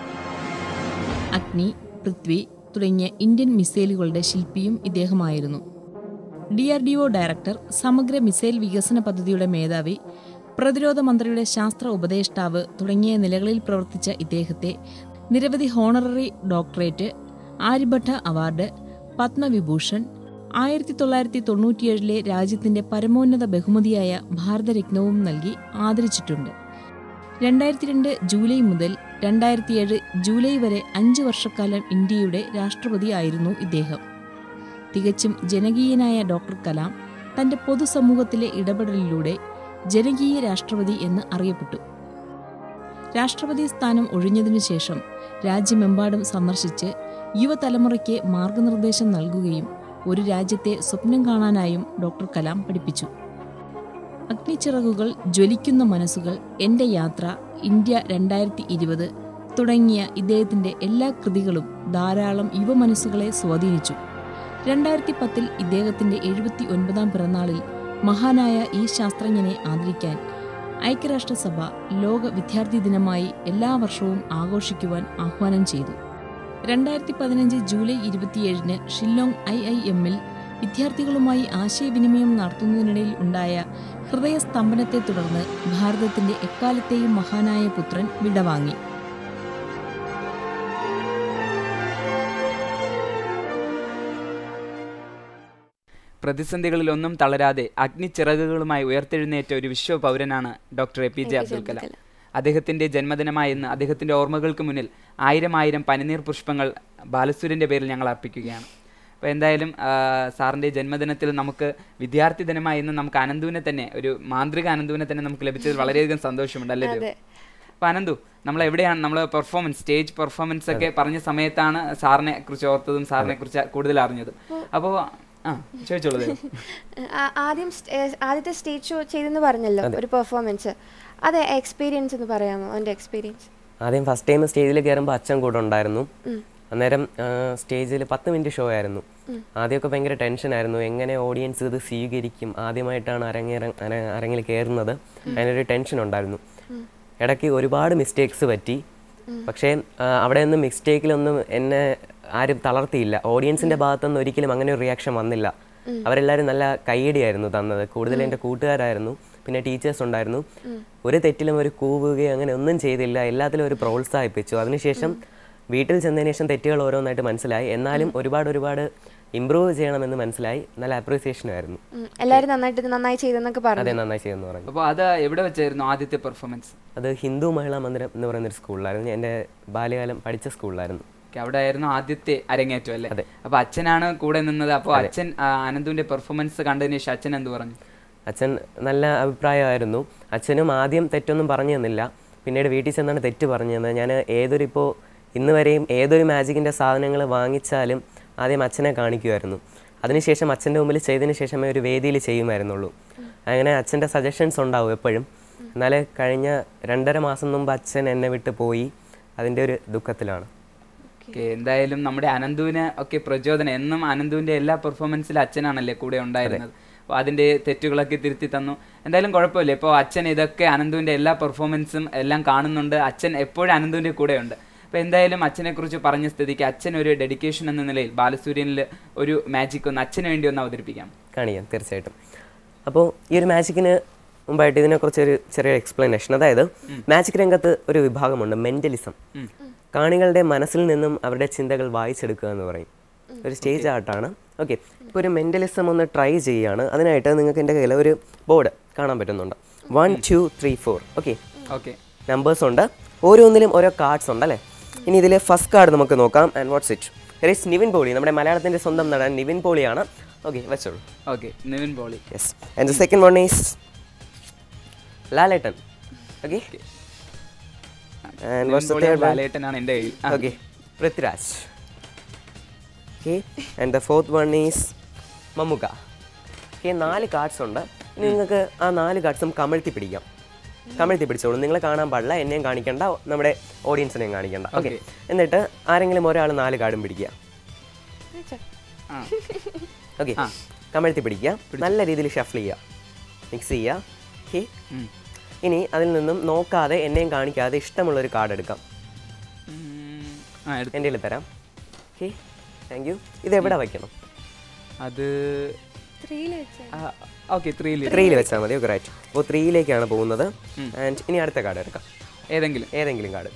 അഗ്നി പൃഥ്വി തുടങ്ങിയ ഇന്ത്യൻ മിസൈലുകളുടെ ശില്പിയും ഇദ്ദേഹമായിരുന്നു D R D O director സമഗ്ര മിസൈൽ വികസന പദ്ധതിയുടെ മേധാവി പ്രതിരോധ മന്ത്രിയുടെ ശാസ്ത്ര ഉപദേഷ്ടാവ് തുടങ്ങിയ നിലകളിൽ പ്രവർത്തിച്ച ഇദ്ദേഹത്തെ നിരവധി honorary doctorate Aryabhatta award Padma Vibhushan ആയിരത്തി തൊള്ളായിരത്തി തൊണ്ണൂറ്റിയേഴിലെ രാജ്യത്തിന്റെ പരമോന്നത ബഹുമതിയായ ഭാരതരത്നവും നൽകി ആദരിച്ചിട്ടുണ്ട് രണ്ടായിരത്തി രണ്ട് ജൂലൈ മുതൽ രണ്ടായിരത്തിയേഴ് ജൂലൈ വരെ അഞ്ച് വർഷക്കാലം ഇന്ത്യയുടെ രാഷ്ട്രപതിയായിരുന്നു ഇദ്ദേഹം തികച്ചും ജനകീയനായ ഡോക്ടർ കലാം തന്റെ പൊതുസമൂഹത്തിലെ ഇടപെടലിലൂടെ ജനകീയ രാഷ്ട്രപതി എന്ന് അറിയപ്പെട്ടു രാഷ്ട്രപതി സ്ഥാനം ഒഴിഞ്ഞതിനു ശേഷം രാജ്യമെമ്പാടും സന്ദർശിച്ച് യുവതലമുറയ്ക്ക് മാർഗനിർദ്ദേശം നൽകുകയും ഒരു രാജ്യത്തെ സ്വപ്നം കാണാനായും ഡോക്ടർ കലാം പഠിപ്പിച്ചു അഗ്നിച്ചിറകുകൾ ജ്വലിക്കുന്ന മനസ്സുകൾ എൻ്റെ യാത്ര ഇന്ത്യ രണ്ടായിരത്തി ഇരുപത് തുടങ്ങിയ ഇദ്ദേഹത്തിൻ്റെ എല്ലാ കൃതികളും ധാരാളം യുവമനസ്സുകളെ സ്വാധീനിച്ചു രണ്ടായിരത്തി പത്തിൽ ഇദ്ദേഹത്തിൻ്റെ എഴുപത്തി ഒൻപതാം പിറന്നാളിൽ മഹാനായ ഈ ശാസ്ത്രജ്ഞനെ ആദരിക്കാൻ ഐക്യരാഷ്ട്രസഭ ലോക വിദ്യാർത്ഥി ദിനമായി എല്ലാ വർഷവും ആഘോഷിക്കുവാൻ ആഹ്വാനം ചെയ്തു രണ്ടായിരത്തി പതിനഞ്ച് ജൂലൈ ഇരുപത്തിയേഴിന് ഷില്ലോങ് ഐ ഐ എമ്മിൽ വിദ്യാർത്ഥികളുമായി ആശയവിനിമയം നടത്തുന്നതിനിടയിൽ ഉണ്ടായ ഹൃദയസ്തംഭനത്തെ തുടർന്ന് ഭാരതത്തിന്റെ എക്കാലത്തെയും മഹാനായ പുത്രൻ വിടവാങ്ങി പ്രതിസന്ധികളിലൊന്നും തളരാതെ അഗ്നിച്ചിറകുകളുമായി ഉയർത്തെഴുന്നേറ്റ ഒരു വിശ്വ പൗരനാണ് doctor A P J Abdul Kalam അദ്ദേഹത്തിന്റെ ജന്മദിനമായ ഇന്ന് അദ്ദേഹത്തിന്റെ ഓർമ്മകൾക്ക് മുന്നിൽ ആയിരം ആയിരം പനിനീർ പുഷ്പങ്ങൾ ബാലസൂര്യന്റെ പേരിൽ ഞങ്ങൾ അർപ്പിക്കുകയാണ് അപ്പോൾ എന്തായാലും ആ, സാറിന്റെ ജന്മദിനത്തിൽ നമുക്ക് വിദ്യാർത്ഥി ദിനമായി ഇന്ന് നമുക്ക് അനന്തുവിനെ തന്നെ ഒരു മാന്ത്രിക അനന്തുവിനെ തന്നെ നമുക്ക് ലഭിച്ചതിൽ വളരെയധികം സന്തോഷമുണ്ട് അല്ലേ ദേവ്? അപ്പൊ അനന്തു നമ്മൾ എവിടെയാണ് നമ്മൾ പെർഫോമൻസ് സ്റ്റേജ് പെർഫോമൻസ് ഒക്കെ പറഞ്ഞ സമയത്താണ് സാറിനെ കുറിച്ച് ഓർത്തതും സാറിനെ കുറിച്ച് കൂടുതൽ അറിഞ്ഞതും അപ്പോൾ ആ ചോദിച്ചോളൂ ദേവ്. ആ- ആദ്യം സ്റ്റ- ഏ, ആദ്യത്തെ സ്റ്റേജ് ഷോ ചെയ്തെന്ന് പറഞ്ഞല്ലോ ഒരു പെർഫോമൻസ് അതെ എക്സ്പീരിയൻസ് എന്ന് പറയാമോ എൻ്റെ എക്സ്പീരിയൻസ് ആദ്യം ഫസ്റ്റ് ടൈം സ്റ്റേജിൽ കയറുമ്പോൾ അച്ഛൻ കൂടെ ഉണ്ടായിരുന്നു അന്നേരം സ്റ്റേജിൽ പത്ത് മിനിറ്റ് ഷോ ആയിരുന്നു ആദ്യമൊക്കെ ഭയങ്കര ടെൻഷനായിരുന്നു എങ്ങനെ ഓഡിയൻസ് ഇത് സ്വീകരിക്കും ആദ്യമായിട്ടാണ് അരങ്ങേറ അര- അരങ്ങിൽ കയറുന്നത് അതിനൊരു ടെൻഷൻ ഉണ്ടായിരുന്നു ഇടയ്ക്ക് ഒരുപാട് മിസ്റ്റേക്സ് പറ്റി പക്ഷേ ആ, അവിടെ നിന്ന് മിസ്റ്റേക്കിലൊന്നും എന്നെ ആരും തളർത്തിയില്ല ഓഡിയൻസിന്റെ ഭാഗത്തുനിന്ന് ഒരിക്കലും അങ്ങനെ ഒരു റിയാക്ഷൻ വന്നില്ല അവരെല്ലാവരും നല്ല കൈയടിയായിരുന്നു തന്നത് കൂടുതൽ എൻ്റെ കൂട്ടുകാരായിരുന്നു പിന്നെ ടീച്ചേഴ്സ് ഉണ്ടായിരുന്നു ഒരു തെറ്റിലും ഒരു കൂവുകയോ അങ്ങനെ ഒന്നും ചെയ്തില്ല എല്ലാത്തിലും ഒരു പ്രോത്സാഹിപ്പിച്ചു അതിനുശേഷം വീട്ടിൽ ചെന്നതിന് ശേഷം തെറ്റുകൾ ഓരോന്നായിട്ട് മനസ്സിലായി എന്നാലും ഒരുപാട് ഒരുപാട് ഇമ്പ്രൂവ് ചെയ്യണമെന്ന് മനസ്സിലായി നല്ല അപ്രീസിയേഷൻ ആയിരുന്നു എല്ലാവരും നന്നായിട്ട് ഇത് നന്നായി ചെയ്തെന്നൊക്കെ പറഞ്ഞു അതെ നന്നായി ചെയ്തെന്ന് പറഞ്ഞു അപ്പോൾ അത് എവിടെ വെച്ചായിരുന്നു ആദ്യത്തെ പെർഫോമൻസ് അത് ഹിന്ദു മഹിളാ മന്ദിരം എന്ന് പറയുന്ന ഒരു സ്കൂളിലായിരുന്നു എൻ്റെ ബാല്യകാലം പഠിച്ച സ്കൂളിലായിരുന്നു അവിടെ ആയിരുന്നു ആദ്യത്തെ അരങ്ങേറ്റം അല്ലേ അതെ. അപ്പൊ അച്ഛനാണ് കൂടെ നിന്നത് അപ്പോൾ അച്ഛൻ ആ, അനന്തുവിന്റെ പെർഫോമൻസ് കണ്ടതിന് ശേഷം അച്ഛൻ എന്ത് പറഞ്ഞു അച്ഛൻ നല്ല അഭിപ്രായമായിരുന്നു അച്ഛനും ആദ്യം തെറ്റൊന്നും പറഞ്ഞു തന്നില്ല പിന്നീട് വീട്ടിൽ ചെന്നാണ് തെറ്റ് പറഞ്ഞു തന്നത് ഞാൻ ഏതൊരു ഇപ്പോൾ ഇന്ന് വരെയും ഏതൊരു മാജിക്കിൻ്റെ സാധനങ്ങൾ വാങ്ങിച്ചാലും ആദ്യം അച്ഛനെ കാണിക്കുമായിരുന്നു അതിനുശേഷം അച്ഛൻ്റെ മുമ്പിൽ ചെയ്തതിന് ശേഷമേ ഒരു വേദിയിൽ ചെയ്യുമായിരുന്നുള്ളൂ അങ്ങനെ അച്ഛൻ്റെ സജഷൻസ് ഉണ്ടാവും എപ്പോഴും എന്നാൽ കഴിഞ്ഞ രണ്ടര മാസം മുമ്പ് അച്ഛൻ എന്നെ വിട്ട് പോയി അതിൻ്റെ ഒരു ദുഃഖത്തിലാണ് ഓക്കെ എന്തായാലും നമ്മുടെ അനന്തുവിന് ഒക്കെ പ്രചോദനം എന്നും അനന്തുവിന്റെ എല്ലാ പെർഫോമൻസിലും അച്ഛനാണല്ലേ കൂടെ ഉണ്ടായിരുന്നത് അപ്പോൾ അതിന്റെ തെറ്റുകളൊക്കെ തിരുത്തി തന്നു എന്തായാലും കുഴപ്പമില്ല ഇപ്പോൾ അച്ഛൻ ഇതൊക്കെ അനന്തുവിന്റെ എല്ലാ പെർഫോമൻസും എല്ലാം കാണുന്നുണ്ട് അച്ഛൻ എപ്പോഴും അനന്തുവിന്റെ കൂടെ ഉണ്ട് അപ്പോൾ എന്തായാലും അച്ഛനെ കുറിച്ച് പറഞ്ഞ സ്ഥിതിക്ക് അച്ഛൻ ഒരു ഡെഡിക്കേഷൻ എന്ന നിലയിൽ ബാലസൂര്യനിൽ ഒരു മാജിക് ഒന്ന് അച്ഛന് വേണ്ടി ഒന്ന് അവതരിപ്പിക്കാം കാണിക്കാം തീർച്ചയായിട്ടും അപ്പോൾ ഈ ഒരു മാജിക്കിന് മുമ്പായിട്ട് ഇതിനെക്കുറിച്ച് ഒരു ചെറിയ എക്സ്പ്ലനേഷൻ അതായത് മാജിക് രംഗത്ത് ഒരു വിഭാഗമുണ്ട് മെന്റലിസം കാണികളുടെ മനസ്സിൽ നിന്നും അവരുടെ ചിന്തകൾ വായിച്ചെടുക്കുക എന്ന് പറയും ഒരു സ്റ്റേജ് ആർട്ടാണ് ഓക്കെ ഇപ്പോൾ ഒരു മെന്റലിസം ഒന്ന് ട്രൈ ചെയ്യുകയാണ് അതിനായിട്ട് നിങ്ങൾക്ക് എൻ്റെ കയ്യിൽ ഒരു ബോർഡ് കാണാൻ പറ്റുന്നുണ്ട് one two three four okay okay numbers ഉണ്ട് ഓരോന്നിലും ഓരോ കാർഡ്സ് ഉണ്ട് അല്ലേ ഇനി ഇതിൽ ഫസ്റ്റ് കാർഡ് നമുക്ക് നോക്കാം and what's it it's Nivin Pauly നമ്മുടെ മലയാളത്തിൻ്റെ സ്വന്തം നടൻ നിവിൻ പോളിയാണ് ഓക്കെ വെച്ചോളൂ okay Nivin Pauly Yes. And the second one is Laletan. Okay. And what's the third one? ലാലേട്ടനാണ് എൻ്റെ കയ്യിൽ ആ, Okay. Prithviraj. Okay. And the fourth one is Mamuka. Okay, നാല് കാർഡ്സ് ഉണ്ട് ഇനി നിങ്ങൾക്ക് ആ നാല് കാർഡ്സും കമഴ്ത്തി പിടിക്കാം കമഴ്ത്തി പിടിച്ചോളൂ നിങ്ങളെ കാണാൻ പാടില്ല എന്നെയും കാണിക്കണ്ട നമ്മുടെ ഓഡിയൻസിനെയും കാണിക്കണ്ട ഓക്കെ എന്നിട്ട് ആരെങ്കിലും ഒരാൾ നാല് കാർഡും പിടിക്കുക ആ ഓക്കെ ആ. കമഴ്ത്തി പിടിക്കുക നല്ല രീതിയിൽ ഷഫിൾ ചെയ്യുക മിക്സ് ചെയ്യുക ഓക്കെ ഉം. ഇനി അതിൽ നിന്നും നോക്കാതെ എന്നെയും കാണിക്കാതെ ഇഷ്ടമുള്ളൊരു കാർഡ് എടുക്കാം ഉം. ആ എടുത്തു എൻ്റെ കയ്യിൽ തരാം ഓക്കെ താങ്ക് യു ഇത് എവിടെ വയ്ക്കണം അത് ത്രീയിൽ വെച്ചാൽ ഓക്കെ ത്രീയിൽ ത്രീയിൽ വെച്ചാൽ മതി ഓക്കെ റൈറ്റ് അപ്പോൾ ത്രീയിലേക്കാണ് പോകുന്നത് ആൻഡ് ഇനി അടുത്ത കാർഡ് എടുക്കാം ഏതെങ്കിലും ഏതെങ്കിലും കാർഡ്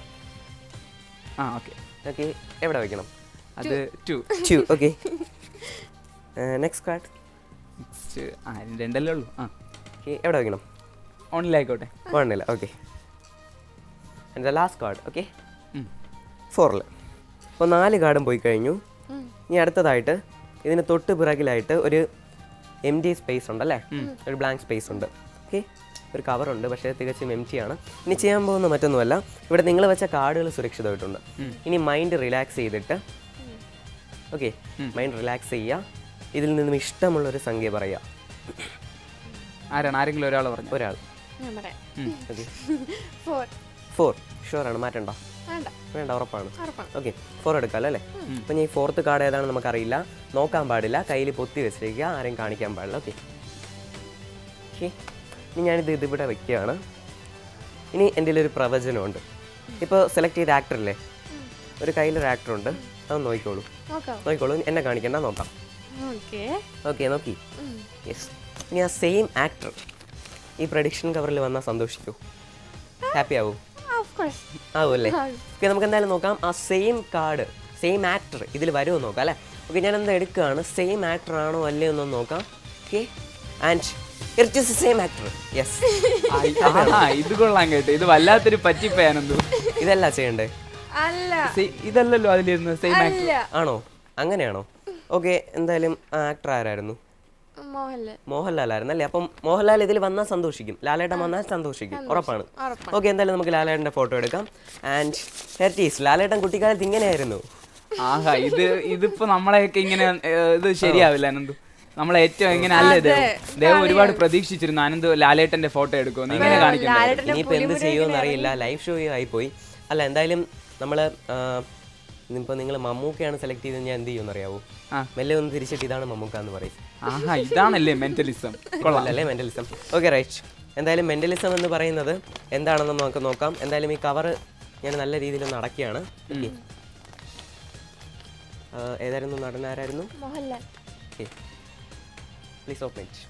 ആ ഓക്കെ ഓക്കെ എവിടെ വയ്ക്കണം അത് two two okay next card next ആ രണ്ടല്ലേ ഉള്ളൂ ആ ഓക്കെ എവിടെ വയ്ക്കണം ഓണിലായിക്കോട്ടെ വേണ്ടില്ല okay and the last card okay ഉം. ഫോറിൽ അപ്പോൾ നാല് കാർഡും പോയി കഴിഞ്ഞു ഇനി അടുത്തതായിട്ട് ഇതിന് തൊട്ട് പിറകിലായിട്ട് ഒരു എം ടി സ്പേസ് ഉണ്ടല്ലേ ഒരു ബ്ലാങ്ക് സ്പേസ് ഉണ്ട് ഓക്കെ ഒരു കവറുണ്ട് പക്ഷേ തികച്ചും എം ടി ആണ് ഇനി ചെയ്യാൻ പോകുന്ന മറ്റൊന്നുമല്ല ഇവിടെ നിങ്ങൾ വെച്ച കാർഡുകൾ സുരക്ഷിതമായിട്ടുണ്ട് ഇനി മൈൻഡ് റിലാക്സ് ചെയ്തിട്ട് ഓക്കെ മൈൻഡ് റിലാക്സ് ചെയ്യുക ഇതിൽ നിന്നും ഇഷ്ടമുള്ളൊരു സംഖ്യ പറയുക ആരാണ് ആരെങ്കിലും ഒരാൾ പറഞ്ഞു ഒരാൾ ഞാൻ പറയാം ഓക്കെ ഫോർ ഫോർ ഷുവറാണ് മാറ്റണ്ട വേണ്ട വേണ്ട ഉറപ്പാണ് ഉറപ്പാണ് ഓക്കെ ഫോർ എടുക്കാം അല്ലേ അപ്പം ഈ ഫോർത്ത് കാർഡ് ഏതാണെന്ന് നമുക്കറിയില്ല നോക്കാൻ പാടില്ല കയ്യിൽ പൊത്തി വെച്ചിരിക്കുക ആരെയും കാണിക്കാൻ പാടില്ല ഓക്കെ ഓക്കെ ഇനി ഞാനിത് ഇതിവിടെ വെക്കുകയാണ് ഇനി എൻ്റെ ഒരു പ്രവചനമുണ്ട് ഇപ്പോൾ സെലക്ട് ചെയ്ത ആക്ടറില്ലേ ഒരു കയ്യിലൊരു ആക്ടറുണ്ട് അത് നോക്കിക്കോളൂ നോക്കാം നോക്കിക്കോളൂ എന്നെ കാണിക്കണ്ട നോക്കാം ഓക്കെ ഓക്കെ നോക്കി യെസ് ഇനി ആ സെയിം ആക്ടർ ഈ പ്രഡിക്ഷൻ കവറിൽ വന്നാൽ സന്തോഷിക്കൂ ഹാപ്പി ആവും ഓഫ് കോഴ്സ് ആവുമല്ലേ ഓക്കെ നമുക്ക് എന്തായാലും നോക്കാം ആ സെയിം കാർഡ് സെയിം ആക്ടർ ഇതിൽ വരുമോ നോക്കാം അല്ലേ ഓക്കെ ഞാൻ എന്താ എടുക്കുകയാണ് സെയിം ആക്ടർ ആണോ അല്ലേ എന്നൊന്ന് നോക്കാം okay and it is same actor yes ആ ഇത് കൊള്ളാൻ കേട്ടോ ഇത് വല്ലാത്തൊരു പറ്റിപ്പോയാനെന്തോ ഇതല്ല ചെയ്യണ്ടേ അല്ല ഇതല്ലല്ലോ അതിലിരുന്ന് സെയിം ആക്ടർ അല്ല ആണോ അങ്ങനെയാണോ ഓക്കെ എന്തായാലും ആ ആക്ടർ ആരായിരുന്നു മോഹൻലാൽ മോഹൻലാൽ ആയിരുന്നു അല്ലേ അപ്പം മോഹൻലാൽ ഇതിൽ വന്നാൽ സന്തോഷിക്കും ലാലേട്ടൻ വന്നാൽ സന്തോഷിക്കും ഉറപ്പാണ് ഉറപ്പാണ്. ഓക്കെ എന്തായാലും നമുക്ക് ലാലേട്ടൻ്റെ ഫോട്ടോ എടുക്കാം ആൻഡ് ഹെർട്ടീസ് ലാലേട്ടൻ കുട്ടിക്കാലത്ത് ഇങ്ങനെയായിരുന്നു ആഹാ ഇത് ഇതിപ്പോ നമ്മളെയൊക്കെ ഇങ്ങനെ ഏ, ഇത് ശരിയാവില്ല അനന്തു നമ്മളെ ഏറ്റവും ഇങ്ങനെ അല്ല ഇത് ദേവ് ഒരുപാട് പ്രതീക്ഷിച്ചിരുന്നു അനന്ത് ലാലേട്ടന്റെ ഫോട്ടോ എടുക്കുമെന്ന് ഇങ്ങനെ കാണിക്കണ്ട ലാലേട്ടന്റെ ഇനിയിപ്പോൾ എന്ത് ചെയ്യുമെന്ന് അറിയില്ല ലൈവ് ഷോ ആയിപ്പോയി അല്ല എന്തായാലും നമ്മൾ ഇപ്പോൾ നിങ്ങൾ മമ്മൂക്കയാണ് സെലക്ട് ചെയ്തത് ഞാൻ എന്ത് ചെയ്യുമെന്ന് അറിയാവോ ആ. മെല്ലെ ഒന്ന് തിരിച്ചിട്ട് ഇതാണ് മമ്മൂക്ക എന്ന് പറയും ആഹാ ഇതാണല്ലേ മെന്റലിസം കൊള്ളാം അല്ലേ മെന്റലിസം ഓക്കെ റൈറ്റ് എന്തായാലും മെന്റലിസം എന്ന് പറയുന്നത് എന്താണെന്ന് നമുക്ക് നോക്കാം എന്തായാലും ഈ കവർ ഞാൻ നല്ല രീതിയിൽ അടക്കിയാണ് Okay. ആ, ഏതായിരുന്നു നടൻ ആരായിരുന്നു Mohanlal okay please open it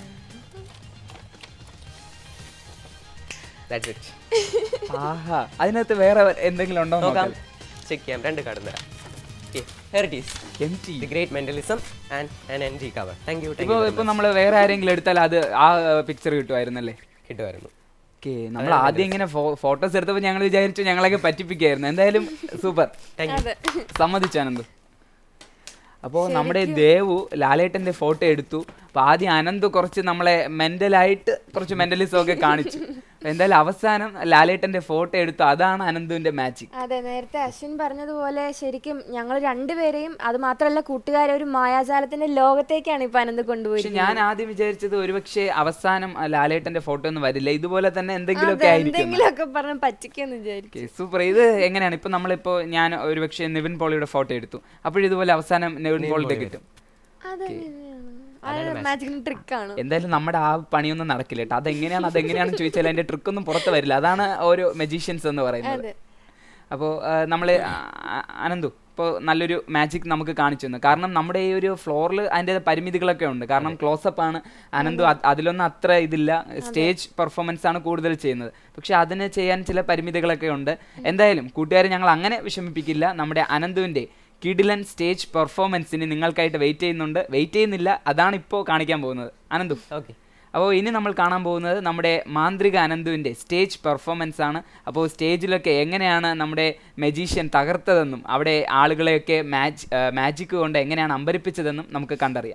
that's it ആഹാ അതിനകത്ത് വേറെ എന്തെങ്കിലും ഉണ്ടോ നോക്കാം നോക്കാം ചെക്ക് ചെയ്യാം രണ്ട് കാർഡും തരാം okay here it is M T the great mentalism and an N G cover thank you ഇപ്പൊ ഇപ്പൊ നമ്മൾ വേറെ ആരെങ്കിലും എടുത്താൽ അത് ആ പിക്ചർ കിട്ടുമായിരുന്നല്ലേ കിട്ടുമായിരുന്നു ഓക്കെ നമ്മൾ ആദ്യം ഇങ്ങനെ ഫോട്ടോസ് എടുത്തപ്പോൾ ഞങ്ങൾ വിചാരിച്ചു ഞങ്ങളൊക്കെ പറ്റിപ്പിക്കായിരുന്നു എന്തായാലും സൂപ്പർ താങ്ക് യു അതെ സമ്മതിച്ചു അനന്ത് അപ്പോൾ നമ്മുടെ ദേവു ലാലേട്ടന്റെ ഫോട്ടോ എടുത്തു അപ്പോൾ ആദ്യം അനന്ത് കുറച്ച് നമ്മളെ മെന്റലായിട്ട് കുറച്ച് മെന്റലിസം ഒക്കെ കാണിച്ചു അപ്പൊ എന്തായാലും അവസാനം ലാലേട്ടന്റെ ഫോട്ടോ എടുത്തു അതാണ് അനന്തുവിന്റെ മാജിക് അതെ നേരത്തെ അശ്വിൻ പറഞ്ഞതുപോലെ ശരിക്കും ഞങ്ങൾ രണ്ടുപേരെയും അത് മാത്രമല്ല കൂട്ടുകാരെ ഒരു മായാജാലത്തിന്റെ ലോകത്തേക്കാണ് ഇപ്പൊ അനന്ത് കൊണ്ടുപോയി പക്ഷെ ഞാൻ ആദ്യം വിചാരിച്ചത് ഒരുപക്ഷെ അവസാനം ആ ലാലേട്ടന്റെ ഫോട്ടോ ഒന്നും വരില്ല ഇതുപോലെ തന്നെ എന്തെങ്കിലുമൊക്കെ ആയിരിക്കും എന്തെങ്കിലുമൊക്കെ പറഞ്ഞ് പറ്റിക്കെന്ന് വിചാരിച്ചു സൂപ്പർ ഇത് എങ്ങനെയാണ് ഇപ്പൊ നമ്മളിപ്പോ ഞാൻ ഒരുപക്ഷെ നിവിൻ പോളിയുടെ ഫോട്ടോ എടുത്തു അപ്പോഴിതുപോലെ അവസാനം നിവിൻ പോളിയുടെ കിട്ടും അതെങ്ങനെയാണ് മാജിക്കിന് ട്രിക്കാണ് എന്തായാലും നമ്മുടെ ആ പണിയൊന്നും നടക്കില്ല കേട്ടോ അതെങ്ങനെയാണ് അതെങ്ങനെയാണെന്ന് ചോദിച്ചാൽ അതിന്റെ ട്രിക്ക് ഒന്നും പുറത്ത് വരില്ല അതാണ് ഓരോ മെജീഷ്യൻസ് എന്ന് പറയുന്നത് അതെ അപ്പോൾ നമ്മൾ അനന്തു ഇപ്പോൾ നല്ലൊരു മാജിക് നമുക്ക് കാണിച്ചു തന്നു കാരണം നമ്മുടെ ഈ ഒരു ഫ്ലോറിൽ അതിൻ്റെ പരിമിതികളൊക്കെ ഉണ്ട് കാരണം ക്ലോസപ്പ് ആണ് അനന്തു അത് അതിലൊന്നും അത്ര ഇതില്ല സ്റ്റേജ് പെർഫോമൻസ് ആണ് കൂടുതൽ ചെയ്യുന്നത് പക്ഷെ അതിന് ചെയ്യാൻ ചില പരിമിതികളൊക്കെ ഉണ്ട് എന്തായാലും കൂട്ടുകാരെ ഞങ്ങൾ അങ്ങനെ വിഷമിപ്പിക്കില്ല നമ്മുടെ അനന്തുവിൻ്റെ കിഡിലൻ സ്റ്റേജ് പെർഫോമൻസിന് നിങ്ങൾക്കായിട്ട് വെയിറ്റ് ചെയ്യുന്നുണ്ട് വെയിറ്റ് ചെയ്യുന്നില്ല അതാണ് ഇപ്പോൾ കാണിക്കാൻ പോകുന്നത് അനന്തു ഓക്കെ അപ്പോൾ ഇനി നമ്മൾ കാണാൻ പോകുന്നത് നമ്മുടെ മാന്ത്രിക അനന്തുവിൻ്റെ സ്റ്റേജ് പെർഫോമൻസ് ആണ് അപ്പോൾ സ്റ്റേജിലൊക്കെ എങ്ങനെയാണ് നമ്മുടെ മെജീഷ്യൻ തകർത്തതെന്നും അവിടെ ആളുകളെയൊക്കെ മാജ് മാജിക് കൊണ്ട് എങ്ങനെയാണ് അമ്പരിപ്പിച്ചതെന്നും നമുക്ക് കണ്ടറിയാം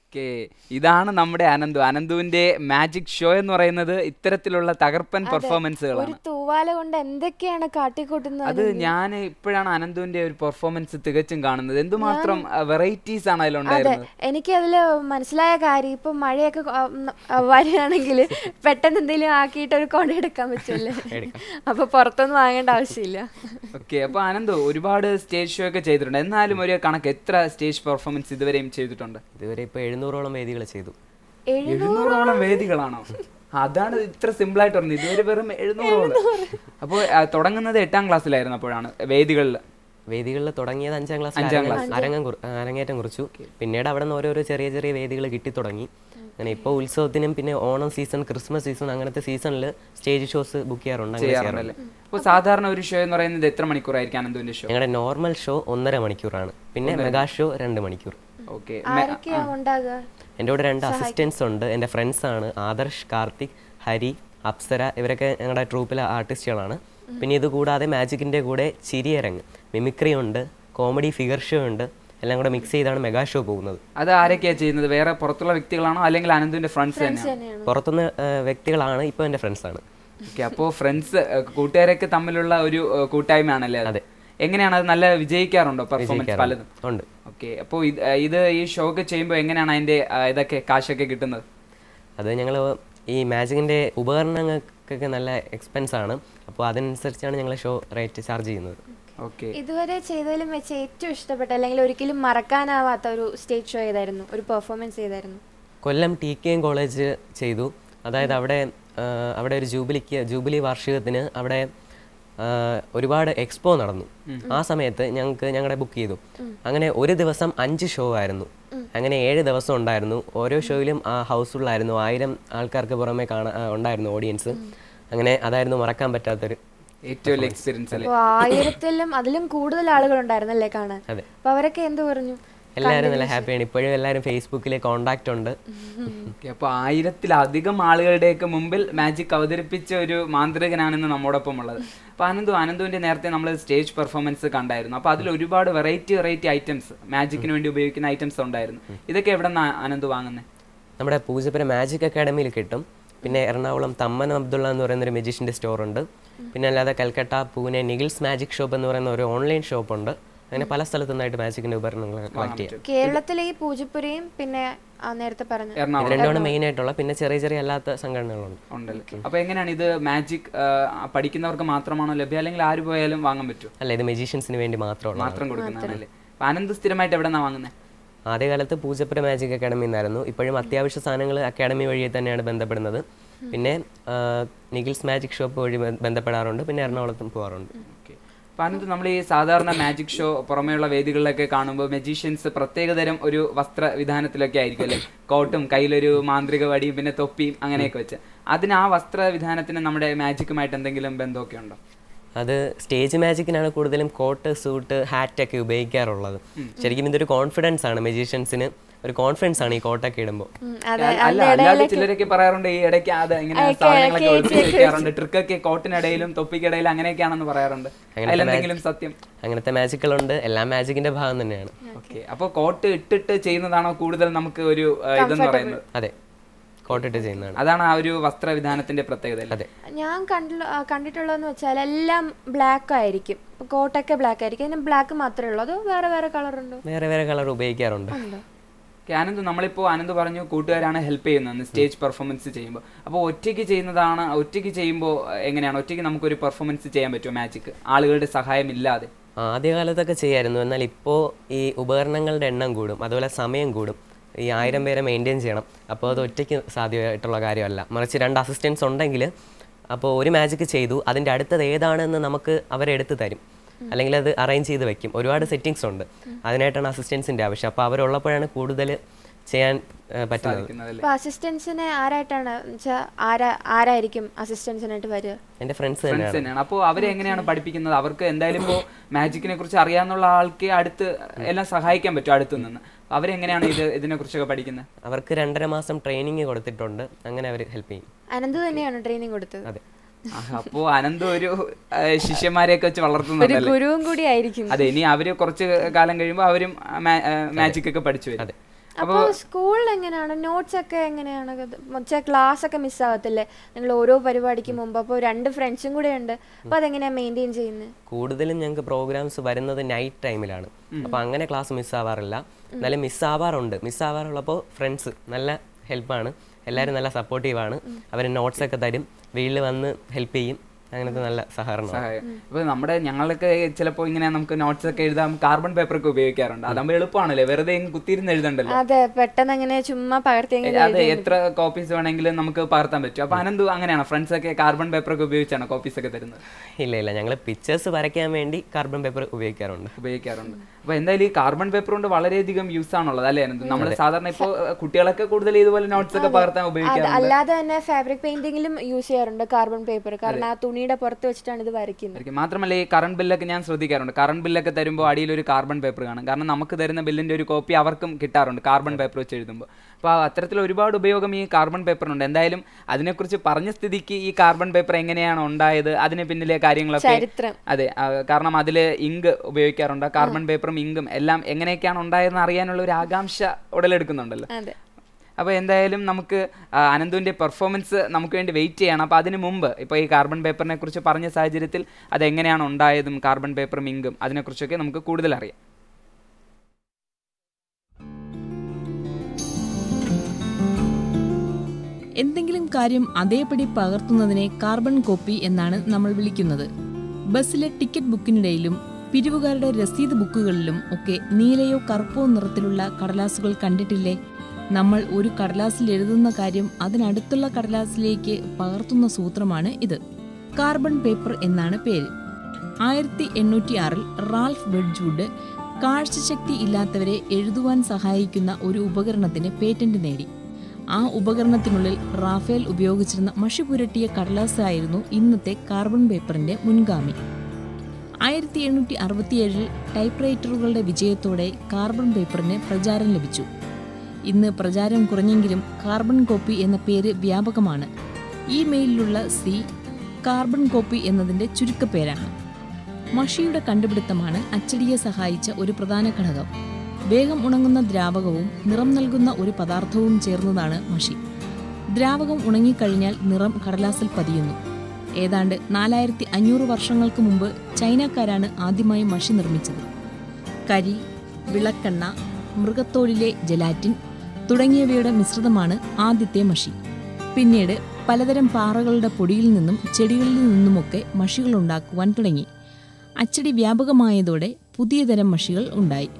ഓക്കെ ഇതാണ് നമ്മുടെ അനന്തു അനന്തുവിന്റെ മാജിക് ഷോ എന്ന് പറയുന്നത് ഇത്തരത്തിലുള്ള തകർപ്പൻ ഒരു പെർഫോമൻസുകളാണ് തൂവാല കൊണ്ട് എന്തൊക്കെയാണ് കാട്ടിക്കൂട്ടുന്നത് അത് ഞാൻ ഇപ്പോഴാണ് അനന്തുവിന്റെ ഒരു പെർഫോമൻസ് തികച്ചും കാണുന്നത് എന്തുമാത്രം വെറൈറ്റീസ് ആണ് അതെ അതിലുണ്ടായിരുന്നത് എനിക്ക് അതില് മനസ്സിലായ കാര്യം ഇപ്പൊ മഴയൊക്കെ കൊ- ആ, ഉം, ആ, വരികയാണെങ്കിൽ പെട്ടെന്ന് എന്തെങ്കിലും ആക്കിയിട്ട് ഒരു കൊട എടുക്കാൻ പറ്റുമല്ലേ അപ്പൊ പുറത്തൊന്നും വാങ്ങേണ്ട ആവശ്യമില്ല ഓക്കെ അപ്പൊ അനന്തു ഒരുപാട് സ്റ്റേജ് ഷോ ഒക്കെ ചെയ്തിട്ടുണ്ട് എന്നാലും ഒരു കണക്ക് എത്ര സ്റ്റേജ് പെർഫോമൻസ് ഇതുവരെയും ചെയ്തിട്ടുണ്ട് ഇതുവരെ ഇപ്പോൾ എഴുന്നൂറോളം വേദികൾ ചെയ്തു എഴുന്നൂറോളം വേദികളാണോ അതാണ് ഇത്ര സിമ്പിൾ ആയിട്ട് പറഞ്ഞത് ഇതുവരെ വെറും എഴുന്നൂറോളം അപ്പോൾ തുടങ്ങുന്നത് എട്ടാം ക്ലാസ്സിലായിരുന്നു അപ്പോഴാണ് വേദികളിൽ വേദികളിൽ തുടങ്ങിയത് അഞ്ചാം ക്ലാസ് അഞ്ചാം അരങ്ങം കുറി- അരങ്ങേറ്റം കുറിച്ചു പിന്നീട് അവിടെ നിന്ന് ഓരോരോ ചെറിയ ചെറിയ വേദികൾ കിട്ടി തുടങ്ങി അങ്ങനെ ഇപ്പോൾ ഉത്സവത്തിനും പിന്നെ ഓണം സീസൺ ക്രിസ്മസ് സീസൺ അങ്ങനത്തെ സീസണിൽ സ്റ്റേജ് ഷോസ് ബുക്ക് ചെയ്യാറുണ്ട് അങ്ങനെ ചെയ്യാറുണ്ടല്ലേ ചെയ്യാറുണ്ട് അപ്പോൾ സാധാരണ ഒരു ഷോ എന്ന് പറയുന്നത് എത്ര മണിക്കൂറായിരിക്കും അനന്തുവിന്റെ ഷോ ഞങ്ങളുടെ നോർമൽ ഷോ ഒന്നര മണിക്കൂറാണ് പിന്നെ മെഗാ ഷോ രണ്ട് മണിക്കൂർ ഓക്കെ ആരൊക്കെയാ ഉണ്ടാകുക എൻ്റെ കൂടെ രണ്ട് അസിസ്റ്റൻസ് ഉണ്ട് എൻ്റെ ഫ്രണ്ട്സ് ആണ് ആദർശ് കാർത്തിക് ഹരി അപ്സര ഇവരൊക്കെ ഞങ്ങളുടെ ട്രൂപ്പിലെ ആർട്ടിസ്റ്റുകളാണ് പിന്നെ ഇത് കൂടാതെ മാജിക്കിൻ്റെ കൂടെ ചിരിയരങ്ങ് മിമിക്രി ഉണ്ട് കോമഡി ഫിഗർ ഷോ ഉണ്ട് എല്ലാം കൂടെ മിക്സ് ചെയ്താണ് മെഗാ ഷോ പോകുന്നത് അത് ആരൊക്കെയാ ചെയ്യുന്നത് വേറെ പുറത്തുള്ള വ്യക്തികളാണോ അല്ലെങ്കിൽ അനന്തുവിന്റെ ഫ്രണ്ട്സ് തന്നെയാണോ തന്നെയാണ് പുറത്തുനിന്ന് ആ, വ്യക്തികളാണ് ഇപ്പോൾ എൻ്റെ ഫ്രണ്ട്സാണ് ഓക്കെ അപ്പോൾ ഫ്രണ്ട്സ് കൂട്ടുകാരൊക്കെ തമ്മിലുള്ള ഒരു ഏഹ്, കൂട്ടായ്മയാണല്ലേ അത് അതെ. എങ്ങനെയാണ് അത് നല്ല വിജയിക്കാറുണ്ടോ പെർഫോമൻസ് വിജയിക്കാറുണ്ട്. പലതും ഉണ്ട് ഓക്കെ അപ്പോൾ ഇത് ഏഹ്, ഇത് ഈ ഷോ ഒക്കെ ചെയ്യുമ്പോൾ എങ്ങനെയാണ് അതിന്റെ ആ, ഇതൊക്കെ കാശൊക്കെ കിട്ടുന്നത് അത് ഞങ്ങൾ ഈ മാജിക്കിൻ്റെ ഉപകരണങ്ങൾക്കൊക്കെ നല്ല എക്സ്പെൻസ് ആണ് അപ്പോൾ അതനുസരിച്ചാണ് ഞങ്ങൾ ഷോ റേറ്റ് ചാർജ് ചെയ്യുന്നത് ഓക്കെ ഇതുവരെ ചെയ്തതിലും വെച്ച് ഏറ്റവും ഇഷ്ടപ്പെട്ട അല്ലെങ്കിൽ ഒരിക്കലും മറക്കാനാവാത്ത ഒരു സ്റ്റേജ് ഷോ ഏതായിരുന്നു ഒരു പെർഫോമൻസ് ചെയ്തായിരുന്നു Kollam T K M college ചെയ്തു അതായത് അവിടെ ആ, അവിടെ ഒരു ജൂബിലിക്ക് ജൂബിലി വാർഷികത്തിന് അവിടെ ആ, ഒരുപാട് എക്സ്പോ നടന്നു ആ സമയത്ത് ഞങ്ങൾക്ക് ഞങ്ങളുടെ ബുക്ക് ചെയ്തു അങ്ങനെ ഒരു ദിവസം അഞ്ച് ഷോ ആയിരുന്നു അങ്ങനെ ഏഴ് ദിവസം ഉണ്ടായിരുന്നു ഓരോ ഷോയിലും ആ ഹൗസ്ഫുള്ളായിരുന്നു ആയിരം ആൾക്കാർക്ക് പുറമെ കാണാൻ ആ, ഉണ്ടായിരുന്നു ഓഡിയൻസ് അങ്ങനെ അതായിരുന്നു മറക്കാൻ പറ്റാത്തൊരു ഏറ്റവും വലിയ എക്സ്പീരിയൻസ് അല്ലേ അപ്പോൾ ആയിരത്തിലും അതിലും കൂടുതൽ ആളുകൾ ഉണ്ടായിരുന്നല്ലേ കാണാൻ അതെ. അപ്പൊ അവരൊക്കെ എന്ത് പറഞ്ഞു എല്ലാവരും നല്ല ഹാപ്പിയാണ് ഇപ്പോഴും എല്ലാവരും ഫേസ്ബുക്കിൽ കോണ്ടാക്റ്റ് ഉണ്ട് ഓക്കെ അപ്പോൾ ആയിരത്തിലധികം ആളുകളുടെയൊക്കെ മുമ്പിൽ മാജിക് അവതരിപ്പിച്ച ഒരു മാന്ത്രികനാണെന്ന് നമ്മോടൊപ്പം ഉള്ളത് അപ്പോൾ അനന്തു അനന്തുവിന്റെ നേരത്തെ നമ്മൾ സ്റ്റേജ് പെർഫോമൻസ് കണ്ടായിരുന്നു അപ്പോൾ അതിൽ ഒരുപാട് വെറൈറ്റി വെറൈറ്റി ഐറ്റംസ് മാജിക്കിന് വേണ്ടി ഉപയോഗിക്കുന്ന ഐറ്റംസ് ഉണ്ടായിരുന്നു ഇതൊക്കെ എവിടെ നിന്നാണ് അനന്തു വാങ്ങുന്നത് നമ്മുടെ പൂജപ്പുര മാജിക് അക്കാഡമിയിൽ കിട്ടും പിന്നെ എറണാകുളം തമ്മൻ അബ്ദുള്ള എന്ന് പറയുന്ന ഒരു മെജീഷ്യൻ്റെ സ്റ്റോർ ഉണ്ട് പിന്നെ അല്ലാതെ കൽക്കട്ട പൂനെ നിഗിൽസ് മാജിക് ഷോപ്പ് എന്ന് പറയുന്ന ഒരു ഓൺലൈൻ ഷോപ്പ് ഉണ്ട് അങ്ങനെ പല സ്ഥലത്തു നിന്നായിട്ട് മാജിക്കിൻ്റെ ഉപകരണങ്ങൾ കളക്ട് ചെയ്യാം കേരളത്തിലെ ഈ പൂജപ്പുരയും പിന്നെ ആ നേരത്തെ പറഞ്ഞു ഇത് എറണാകുളം രണ്ടുമാണ് മെയിൻ ആയിട്ടുള്ള പിന്നെ ചെറിയ ചെറിയ അല്ലാത്ത സംഘടനകളുണ്ട് ഉണ്ടല്ലേ അപ്പോൾ എങ്ങനെയാണ് ഇത് മാജിക് പഠിക്കുന്നവർക്ക് മാത്രമാണോ ലഭ്യം അല്ലെങ്കിൽ ആര് പോയാലും വാങ്ങാൻ പറ്റുമോ അല്ല ഇത് മെജീഷ്യൻസിന് വേണ്ടി മാത്രമുള്ള മാത്രം കൊടുക്കുന്നതാണല്ലേ അപ്പോൾ അനന്ത് സ്ഥിരമായിട്ട് എവിടെ നിന്നാണ് വാങ്ങുന്നത് ആദ്യകാലത്ത് പൂജപ്പുര മാജിക് അക്കാഡമി എന്നായിരുന്നു ഇപ്പോഴും അത്യാവശ്യ സാധനങ്ങൾ അക്കാഡമി വഴി തന്നെയാണ് ബന്ധപ്പെടുന്നത് പിന്നെ ആ, നിഗിൽസ് മാജിക് ഷോപ്പ് വഴി ബ- ബന്ധപ്പെടാറുണ്ട് പിന്നെ എറണാകുളത്തും പോകാറുണ്ട് ഓക്കെ അപ്പോൾ അനന്ത് നമ്മൾ ഈ സാധാരണ മാജിക് ഷോ പുറമെയുള്ള വേദികളിലൊക്കെ കാണുമ്പോൾ മെജീഷ്യൻസ് പ്രത്യേകതരം ഒരു വസ്ത്ര വിധാനത്തിലൊക്കെ ആയിരിക്കും അല്ലേ കോട്ടും കയ്യിലൊരു മാന്ത്രിക വടിയും പിന്നെ തൊപ്പിയും അങ്ങനെയൊക്കെ വെച്ച് അതിന് ആ വസ്ത്ര വിധാനത്തിന് നമ്മുടെ മാജിക്കുമായിട്ട് എന്തെങ്കിലും ബന്ധമൊക്കെ ഉണ്ടോ അത് സ്റ്റേജ് മാജിക്കിനാണ് കൂടുതലും കോട്ട് സൂട്ട് ഹാറ്റ് ഒക്കെ ഉപയോഗിക്കാറുള്ളത് ശരിക്കും ഇതൊരു കോൺഫിഡൻസ് ആണ് മെജീഷ്യൻസിന് ഒരു കോൺഫിഡൻസ് ആണ് ഈ കോട്ടൊക്കെ ഇടുമ്പോൾ അതെ അല്ല അല്ലാതെ ചിലരൊക്കെ പറയാറുണ്ട് ഈ ഇടയ്ക്ക് അത് ഇങ്ങനെ സാധനങ്ങളൊക്കെ ഒളിപ്പിച്ച് വെക്കാറുണ്ട് ട്രിക്കൊക്കെ കോട്ടിനിടയിലും തൊപ്പിക്കിടയിലും അങ്ങനെയൊക്കെയാണെന്ന് പറയാറുണ്ട് അതിലെന്തെങ്കിലും സത്യം അങ്ങനത്തെ മാജിക്കുകളുണ്ട് എല്ലാം മാജിക്കിന്റെ ഭാഗം തന്നെയാണ് ഓക്കെ അപ്പോൾ കോട്ട് ഇട്ടിട്ട് ചെയ്യുന്നതാണോ കൂടുതൽ നമുക്ക് ഒരു ആ, ഇതെന്ന് പറയുന്നത് അതെ കോട്ടിട്ട് ചെയ്യുന്നതാണ് അതാണ് ആ ഒരു വസ്ത്രവിധാനത്തിന്റെ പ്രത്യേകത അല്ലേ അതെ ഞാൻ കണ്ടുള്ള ആ, കണ്ടിട്ടുള്ളതെന്ന് വെച്ചാൽ എല്ലാം ബ്ലാക്ക് ആയിരിക്കും ഇപ്പൊ കോട്ടൊക്കെ ബ്ലാക്ക് ആയിരിക്കും അതിന് ബ്ലാക്ക് മാത്രമേ ഉള്ളൂ അതോ വേറെ വേറെ കളർ ഉണ്ടോ വേറെ വേറെ കളർ ഉപയോഗിക്കാറുണ്ട് ഉണ്ടോ ഓക്കെ ആനന്ദ് നമ്മളിപ്പോൾ ആനന്ദ് പറഞ്ഞു കൂട്ടുകാരാണ് ഹെൽപ്പ് ചെയ്യുന്നത് സ്റ്റേജ് പെർഫോമൻസ് ചെയ്യുമ്പോൾ അപ്പോൾ ഒറ്റയ്ക്ക് ചെയ്യുന്നതാണ് ഒറ്റയ്ക്ക് ചെയ്യുമ്പോൾ എങ്ങനെയാണ് ഒറ്റയ്ക്ക് നമുക്കൊരു പെർഫോമൻസ് ചെയ്യാൻ പറ്റുമോ മാജിക് ആളുകളുടെ സഹായം ഇല്ലാതെ ആദ്യകാലത്തൊക്കെ ചെയ്യായിരുന്നു എന്നാൽ ഇപ്പോൾ ഈ ഉപകരണങ്ങളുടെ എണ്ണം കൂടും അതുപോലെ സമയം കൂടും ഈ ആയിരം പേരെ മെയിൻറ്റെയിൻ ചെയ്യണം അപ്പോൾ അത് ഒറ്റയ്ക്ക് സാധ്യമായിട്ടുള്ള കാര്യമല്ല മറിച്ച് രണ്ട് അസിസ്റ്റൻസ് ഉണ്ടെങ്കിൽ അപ്പോൾ ഒരു മാജിക് ചെയ്തു അതിൻ്റെ അടുത്തത് ഏതാണെന്ന് നമുക്ക് അവരെടുത്ത് തരും അല്ലെങ്കിൽ അത് അറേഞ്ച് ചെയ്ത് വെക്കും ഒരുപാട് സെറ്റിങ്സ് ഉണ്ട് അതിനായിട്ടാണ് അസിസ്റ്റൻസിൻ്റെ ആവശ്യം അപ്പോൾ അവരുള്ളപ്പോഴാണ് കൂടുതൽ ചെയ്യാൻ ആ, പറ്റുന്നത് സാധിക്കുന്നതല്ലേ അപ്പൊ അസിസ്റ്റൻസിനെ ആരായിട്ടാണ് വെച്ചാൽ ആരാ ആരായിരിക്കും അസിസ്റ്റൻസിനായിട്ട് വരിക എൻ്റെ ഫ്രണ്ട്സ് ഫ്രണ്ട്സ് തന്നെയാണ് തന്നെയാണ് അപ്പോൾ അവരെ എങ്ങനെയാണ് പഠിപ്പിക്കുന്നത് അവർക്ക് എന്തായാലും ഇപ്പോൾ മാജിക്കിനെ കുറിച്ച് അറിയാവുന്ന ആൾക്ക് അടുത്ത് എല്ലാം സഹായിക്കാൻ പറ്റും അടുത്ത് നിന്ന് അവരെങ്ങനെയാണ് ഇത് ഇതിനെ കുറിച്ചൊക്കെ പഠിക്കുന്നത് അവർക്ക് രണ്ടര മാസം ട്രെയിനിങ് കൊടുത്തിട്ടുണ്ട് അങ്ങനെ അവർ ഹെൽപ്പ് ചെയ്യും അനന്ത് തന്നെയാണ് ട്രെയിനിങ് കൊടുത്തത് അതെ അപ്പോൾ അനന്ത് ഒരു ആ, ശിഷ്യന്മാരെയൊക്കെ വെച്ച് ഒരു വളർത്തുന്നുണ്ടല്ലേ ഗുരുവും കൂടി ആയിരിക്കും അതെ ഇനി അവര് കുറച്ച് കാലം കഴിയുമ്പോൾ അവരും മാജിക് ഒക്കെ പഠിച്ചു വരും അതെ. അപ്പോൾ സ്കൂളിൽ എങ്ങനെയാണ് നോട്ട്സ് ഒക്കെ എങ്ങനെയാണ് വെച്ചാൽ ക്ലാസ് ഒക്കെ മിസ്സാകത്തില്ലേ നിങ്ങൾ ഓരോ പരിപാടിക്ക് മുമ്പ് അപ്പോൾ രണ്ട് ഫ്രണ്ട്സും കൂടെ ഉണ്ട് അപ്പോൾ അതെങ്ങനെയാണ് മെയിൻറ്റെയിൻ ചെയ്യുന്നത് കൂടുതലും ഞങ്ങൾക്ക് പ്രോഗ്രാംസ് വരുന്നത് നൈറ്റ് ടൈമിലാണ് അപ്പോൾ അങ്ങനെ ക്ലാസ് മിസ്സാവാറില്ല എന്നാലും മിസ്സാവാറുണ്ട് മിസ്സാവാറുള്ളപ്പോൾ ഫ്രണ്ട്സ് നല്ല ഹെൽപ്പാണ് എല്ലാവരും നല്ല സപ്പോർട്ടീവാണ് അവർ നോട്ട്സ് ഒക്കെ തരും വീട്ടിൽ വന്ന് ഹെൽപ്പ് ചെയ്യും അങ്ങനത്തെ നല്ല സഹകരണമാണ് സഹായം ഇപ്പൊ നമ്മുടെ ഞങ്ങളൊക്കെ ചിലപ്പോൾ ഇങ്ങനെ നമുക്ക് നോട്ട്സ് ഒക്കെ എഴുതാൻ കാർബൺ പേപ്പർ ഒക്കെ ഉപയോഗിക്കാറുണ്ട് അതാകുമ്പോൾ എളുപ്പമാണല്ലേ വെറുതെ ഇങ്ങ് കുത്തിയിരുന്ന് എഴുതണ്ടല്ലോ അതെ പെട്ടെന്ന് അങ്ങനെ ചുമ്മാ പകർത്തിയെങ്കിൽ അതെ എത്ര കോപ്പീസ് വേണമെങ്കിലും നമുക്ക് പകർത്താൻ പറ്റും അപ്പൊ അനന്തു അങ്ങനെയാണോ ഫ്രണ്ട്സ് ഒക്കെ കാർബൺ പേപ്പർ ഒക്കെ ഉപയോഗിച്ചാണോ കോപ്പീസ് ഒക്കെ തരുന്നത് ഇല്ല ഇല്ല ഞങ്ങൾ പിക്ചേഴ്സ് വരയ്ക്കാൻ വേണ്ടി കാർബൺ പേപ്പർ ഉപയോഗിക്കാറുണ്ട് ഉപയോഗിക്കാറുണ്ട് അപ്പൊ എന്തായാലും ഈ കാർബൺ പേപ്പർ കൊണ്ട് വളരെയധികം യൂസ് ആണുള്ളത് അല്ലേ അനന്ത് നമ്മൾ സാധാരണ ഇപ്പോൾ കുട്ടികളൊക്കെ കൂടുതൽ ഇതുപോലെ നോട്ട്സ് ഒക്കെ പകർത്താൻ അത് ഉപയോഗിക്കാറുണ്ട് അല്ലാതെ തന്നെ ഫാബ്രിക് പെയിന്റിങ്ങിലും യൂസ് ചെയ്യാറുണ്ട് കാർബൺ പേപ്പർ കാരണം ആ തുണിയുടെ പുറത്ത് വെച്ചിട്ടാണ് ഇത് വരയ്ക്കുന്നത് ആയിരിക്കും. മാത്രമല്ല ഈ കറണ്ട് ബില്ലൊക്കെ ഞാൻ ശ്രദ്ധിക്കാറുണ്ട് കറണ്ട് ബില്ലൊക്കെ തരുമ്പോൾ അടിയിൽ ഒരു കാർബൺ പേപ്പർ കാണും കാരണം നമുക്ക് തരുന്ന ബില്ലിന്റെ ഒരു കോപ്പി അവർക്കും കിട്ടാറുണ്ട് കാർബൺ പേപ്പർ വെച്ച് എഴുതുമ്പോൾ അപ്പോൾ അത്തരത്തിൽ ഒരുപാട് ഉപയോഗം ഈ കാർബൺ പേപ്പറിനുണ്ട് എന്തായാലും അതിനെക്കുറിച്ച് പറഞ്ഞ സ്ഥിതിക്ക് ഈ കാർബൺ പേപ്പർ എങ്ങനെയാണ് ഉണ്ടായത് അതിന് പിന്നിലെ കാര്യങ്ങളൊക്കെ ചരിത്രം അതെ ആ, കാരണം അതിൽ ഇങ്ക് ഉപയോഗിക്കാറുണ്ട് കാർബൺ പേപ്പറും ഇങ്കും എല്ലാം എങ്ങനെയൊക്കെയാണ് ഉണ്ടായതെന്ന് അറിയാനുള്ള ഒരു ആകാംക്ഷ ഉടലെടുക്കുന്നുണ്ടല്ലോ അതെ അപ്പോൾ എന്തായാലും നമുക്ക് ആ, അനന്തുവിൻ്റെ പെർഫോമൻസ് നമുക്ക് വേണ്ടി വെയിറ്റ് ചെയ്യണം അപ്പോൾ അതിന് മുമ്പ് ഇപ്പോൾ ഈ കാർബൺ പേപ്പറിനെ കുറിച്ച് പറഞ്ഞ സാഹചര്യത്തിൽ അത് എങ്ങനെയാണ് ഉണ്ടായതും കാർബൺ പേപ്പറും ഇങ്കും അതിനെക്കുറിച്ചൊക്കെ നമുക്ക് കൂടുതൽ അറിയാം എന്തെങ്കിലും കാര്യം അതേപടി പകർത്തുന്നതിനെ കാർബൺ കോപ്പി എന്നാണ് നമ്മൾ വിളിക്കുന്നത് ബസ്സിലെ ടിക്കറ്റ് ബുക്കിനിടയിലും പിരിവുകാരുടെ രസീത് ബുക്കുകളിലും ഒക്കെ നീലയോ കറുപ്പോ നിറത്തിലുള്ള കടലാസുകൾ കണ്ടിട്ടില്ലേ നമ്മൾ ഒരു കടലാസിൽ എഴുതുന്ന കാര്യം അതിനടുത്തുള്ള കടലാസിലേക്ക് പകർത്തുന്ന സൂത്രമാണ് ഇത് കാർബൺ പേപ്പർ എന്നാണ് പേര് ആയിരത്തി എണ്ണൂറ്റി ആറിൽ റാൽഫ് വെഡ്ജ്വുഡ് കാഴ്ചശക്തി ഇല്ലാത്തവരെ എഴുതുവാൻ സഹായിക്കുന്ന ഒരു ഉപകരണത്തിന് പേറ്റന്റ് നേടി ആ ഉപകരണത്തിനുള്ളിൽ റാഫേൽ ഉപയോഗിച്ചിരുന്ന മഷി പുരട്ടിയ കടലാസായിരുന്നു ഇന്നത്തെ കാർബൺ പേപ്പറിന്റെ മുൻഗാമി ആയിരത്തി എണ്ണൂറ്റി അറുപത്തിയേഴിൽ ടൈപ്പ് റൈറ്ററുകളുടെ വിജയത്തോടെ കാർബൺ പേപ്പറിന് പ്രചാരം ലഭിച്ചു ഇന്ന് പ്രചാരം കുറഞ്ഞെങ്കിലും കാർബൺ കോപ്പി എന്ന പേര് വ്യാപകമാണ് ഈ മെയിലിലുള്ള സി കാർബൺ കോപ്പി എന്നതിന്റെ ചുരുക്കപ്പേരാണ് മഷിയുടെ കണ്ടുപിടുത്തമാണ് അച്ചടിയെ സഹായിച്ച ഒരു പ്രധാന ഘടകം വേഗം ഉണങ്ങുന്ന ദ്രാവകവും നിറം നൽകുന്ന ഒരു പദാർത്ഥവും ചേർന്നതാണ് മഷി ദ്രാവകം ഉണങ്ങിക്കഴിഞ്ഞാൽ നിറം കടലാസിൽ പതിയുന്നു ഏതാണ്ട് നാലായിരത്തി അഞ്ഞൂറ് വർഷങ്ങൾക്ക് മുമ്പ് ചൈനക്കാരാണ് ആദ്യമായി മഷി നിർമ്മിച്ചത് കരി വിളക്കെണ്ണ മൃഗത്തോലിലെ ജലാറ്റിൻ തുടങ്ങിയവയുടെ മിശ്രിതമാണ് ആദ്യത്തെ മഷി പിന്നീട് പലതരം പാറകളുടെ പൊടിയിൽ നിന്നും ചെടികളിൽ നിന്നുമൊക്കെ മഷികൾ ഉണ്ടാക്കുവാൻ തുടങ്ങി അച്ചടി വ്യാപകമായതോടെ പുതിയ തരം മഷികൾ ഉണ്ടായി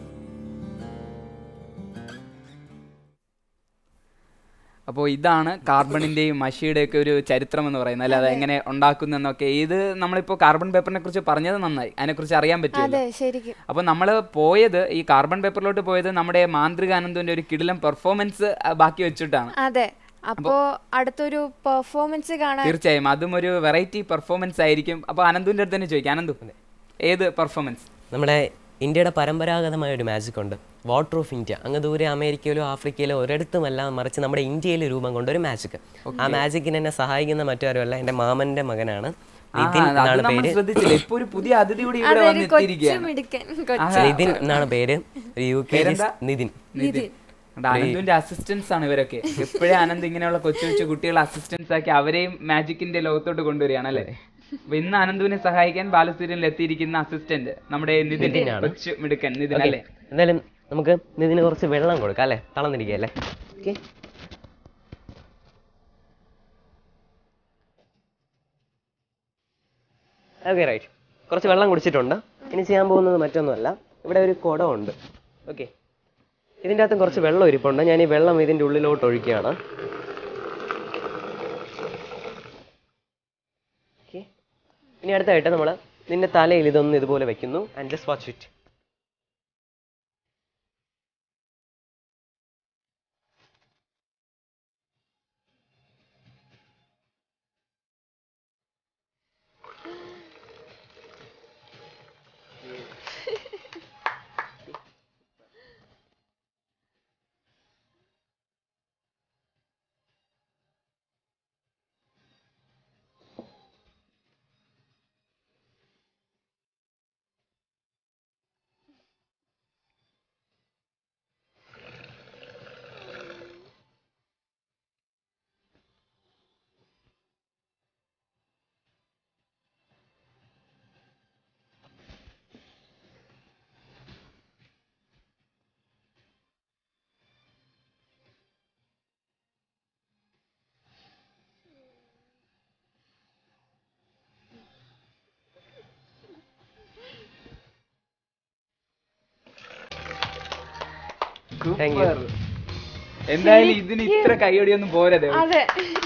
അപ്പോൾ ഇതാണ് കാർബണിന്റെയും മഷിയുടെയൊക്കെ ഒരു ചരിത്രം എന്ന് പറയുന്നത് അല്ലെ അത് എങ്ങനെ ഉണ്ടാക്കുന്നതെന്നൊക്കെ ഇത് നമ്മളിപ്പോൾ കാർബൺ പേപ്പറിനെ കുറിച്ച് പറഞ്ഞത് നന്നായി അതിനെക്കുറിച്ച് അറിയാൻ പറ്റിയല്ലോ അതെ ശരിക്കും അപ്പോൾ നമ്മൾ പോയത് ഈ കാർബൺ പേപ്പറിലോട്ട് പോയത് നമ്മുടെ മാന്ത്രിക ആനന്ദിന്റെ ഒരു കിടിലം പെർഫോമൻസ് ബാക്കി വെച്ചിട്ടാണ് അതെ അപ്പോ അടുത്തൊരു പെർഫോമൻസ് കാണാൻ തീർച്ചയായും അതും ഒരു വെറൈറ്റി പെർഫോമൻസ് ആയിരിക്കും അപ്പോൾ അനന്തുവിന്റെ അടുത്ത് തന്നെ ചോദിക്കാം അനന്തു ഏത് പെർഫോമൻസ് നമ്മുടെ ഇന്ത്യയുടെ പരമ്പരാഗതമായ ഒരു മാജിക് ഉണ്ട് വാട്ടർ ഓഫ് ഇന്ത്യ അങ്ങ് ദൂരെ അമേരിക്കയിലോ ആഫ്രിക്കയിലോ ഒരിടത്തുമല്ല മറിച്ച് നമ്മുടെ ഇന്ത്യയിൽ രൂപം കൊണ്ട ഒരു മാജിക് ആ മാജിക്കിന് എന്നെ സഹായിക്കുന്ന മറ്റാരുമല്ല എൻ്റെ മാമന്റെ മകനാണ് നിതിൻ അത് എന്നാണ് നമ്മൾ പേര് ശ്രദ്ധിച്ചില്ല ഇപ്പൊ ഒരു പുതിയ അതിഥി കൂടി ഇവിടെ അതൊരു കൊച്ചു വന്നെത്തിയിരിക്കുകയാണ് മിടുക്കൻ ആഹാ. നിതിൻ എന്നാണ് പേര് ഒരു യു കെ പേരെന്താ? നിതിൻ നിതിൻ അതുകൊണ്ട് അനന്തുവിന്റെ അസിസ്റ്റൻസ് ആണ് ഇവരൊക്കെ എപ്പോഴും അനന്ത് ഇങ്ങനെയുള്ള കൊച്ചു കൊച്ചു കുട്ടികളെ അസിസ്റ്റൻസ് ആക്കി അവരെയും മാജിക്കിന്റെ ലോകത്തോട്ട് കൊണ്ടുവരികയാണ് അല്ലേ അപ്പൊ ഇന്ന് അനന്തുവിനെ സഹായിക്കാൻ ബാലസൂര്യനിൽ എത്തിയിരിക്കുന്ന അസിസ്റ്റന്റ് നമ്മുടെ നിതിൻ കൊച്ചു മിടുക്കൻ നിതിൻ അല്ലേ എന്തായാലും നമുക്ക് നിതിന് കുറച്ച് വെള്ളം കൊടുക്കാം അല്ലേ തളർന്നിരിക്കുകയല്ലേ ഓക്കെ ഓക്കെ റൈറ്റ് കുറച്ച് വെള്ളം കുടിച്ചിട്ടുണ്ട് ഇനി ചെയ്യാൻ പോകുന്നത് മറ്റൊന്നുമല്ല ഇവിടെ ഒരു കുടമുണ്ട് ഓക്കെ ഇതിൻ്റെ അകത്തും കുറച്ച് വെള്ളം ഇരിപ്പുണ്ട് ഞാൻ ഈ വെള്ളം ഇതിൻ്റെ ഉള്ളിലോട്ട് ഒഴിക്കുകയാണ് ഓക്കെ ഇനി അടുത്തായിട്ട് നമ്മൾ നിന്റെ തലയിൽ ഇതൊന്ന് ഇതുപോലെ വെക്കുന്നു and just watch it super എന്തായാലും ഇതിന് ഇത്ര കൈയടിയൊന്നും പോരതെ അതെ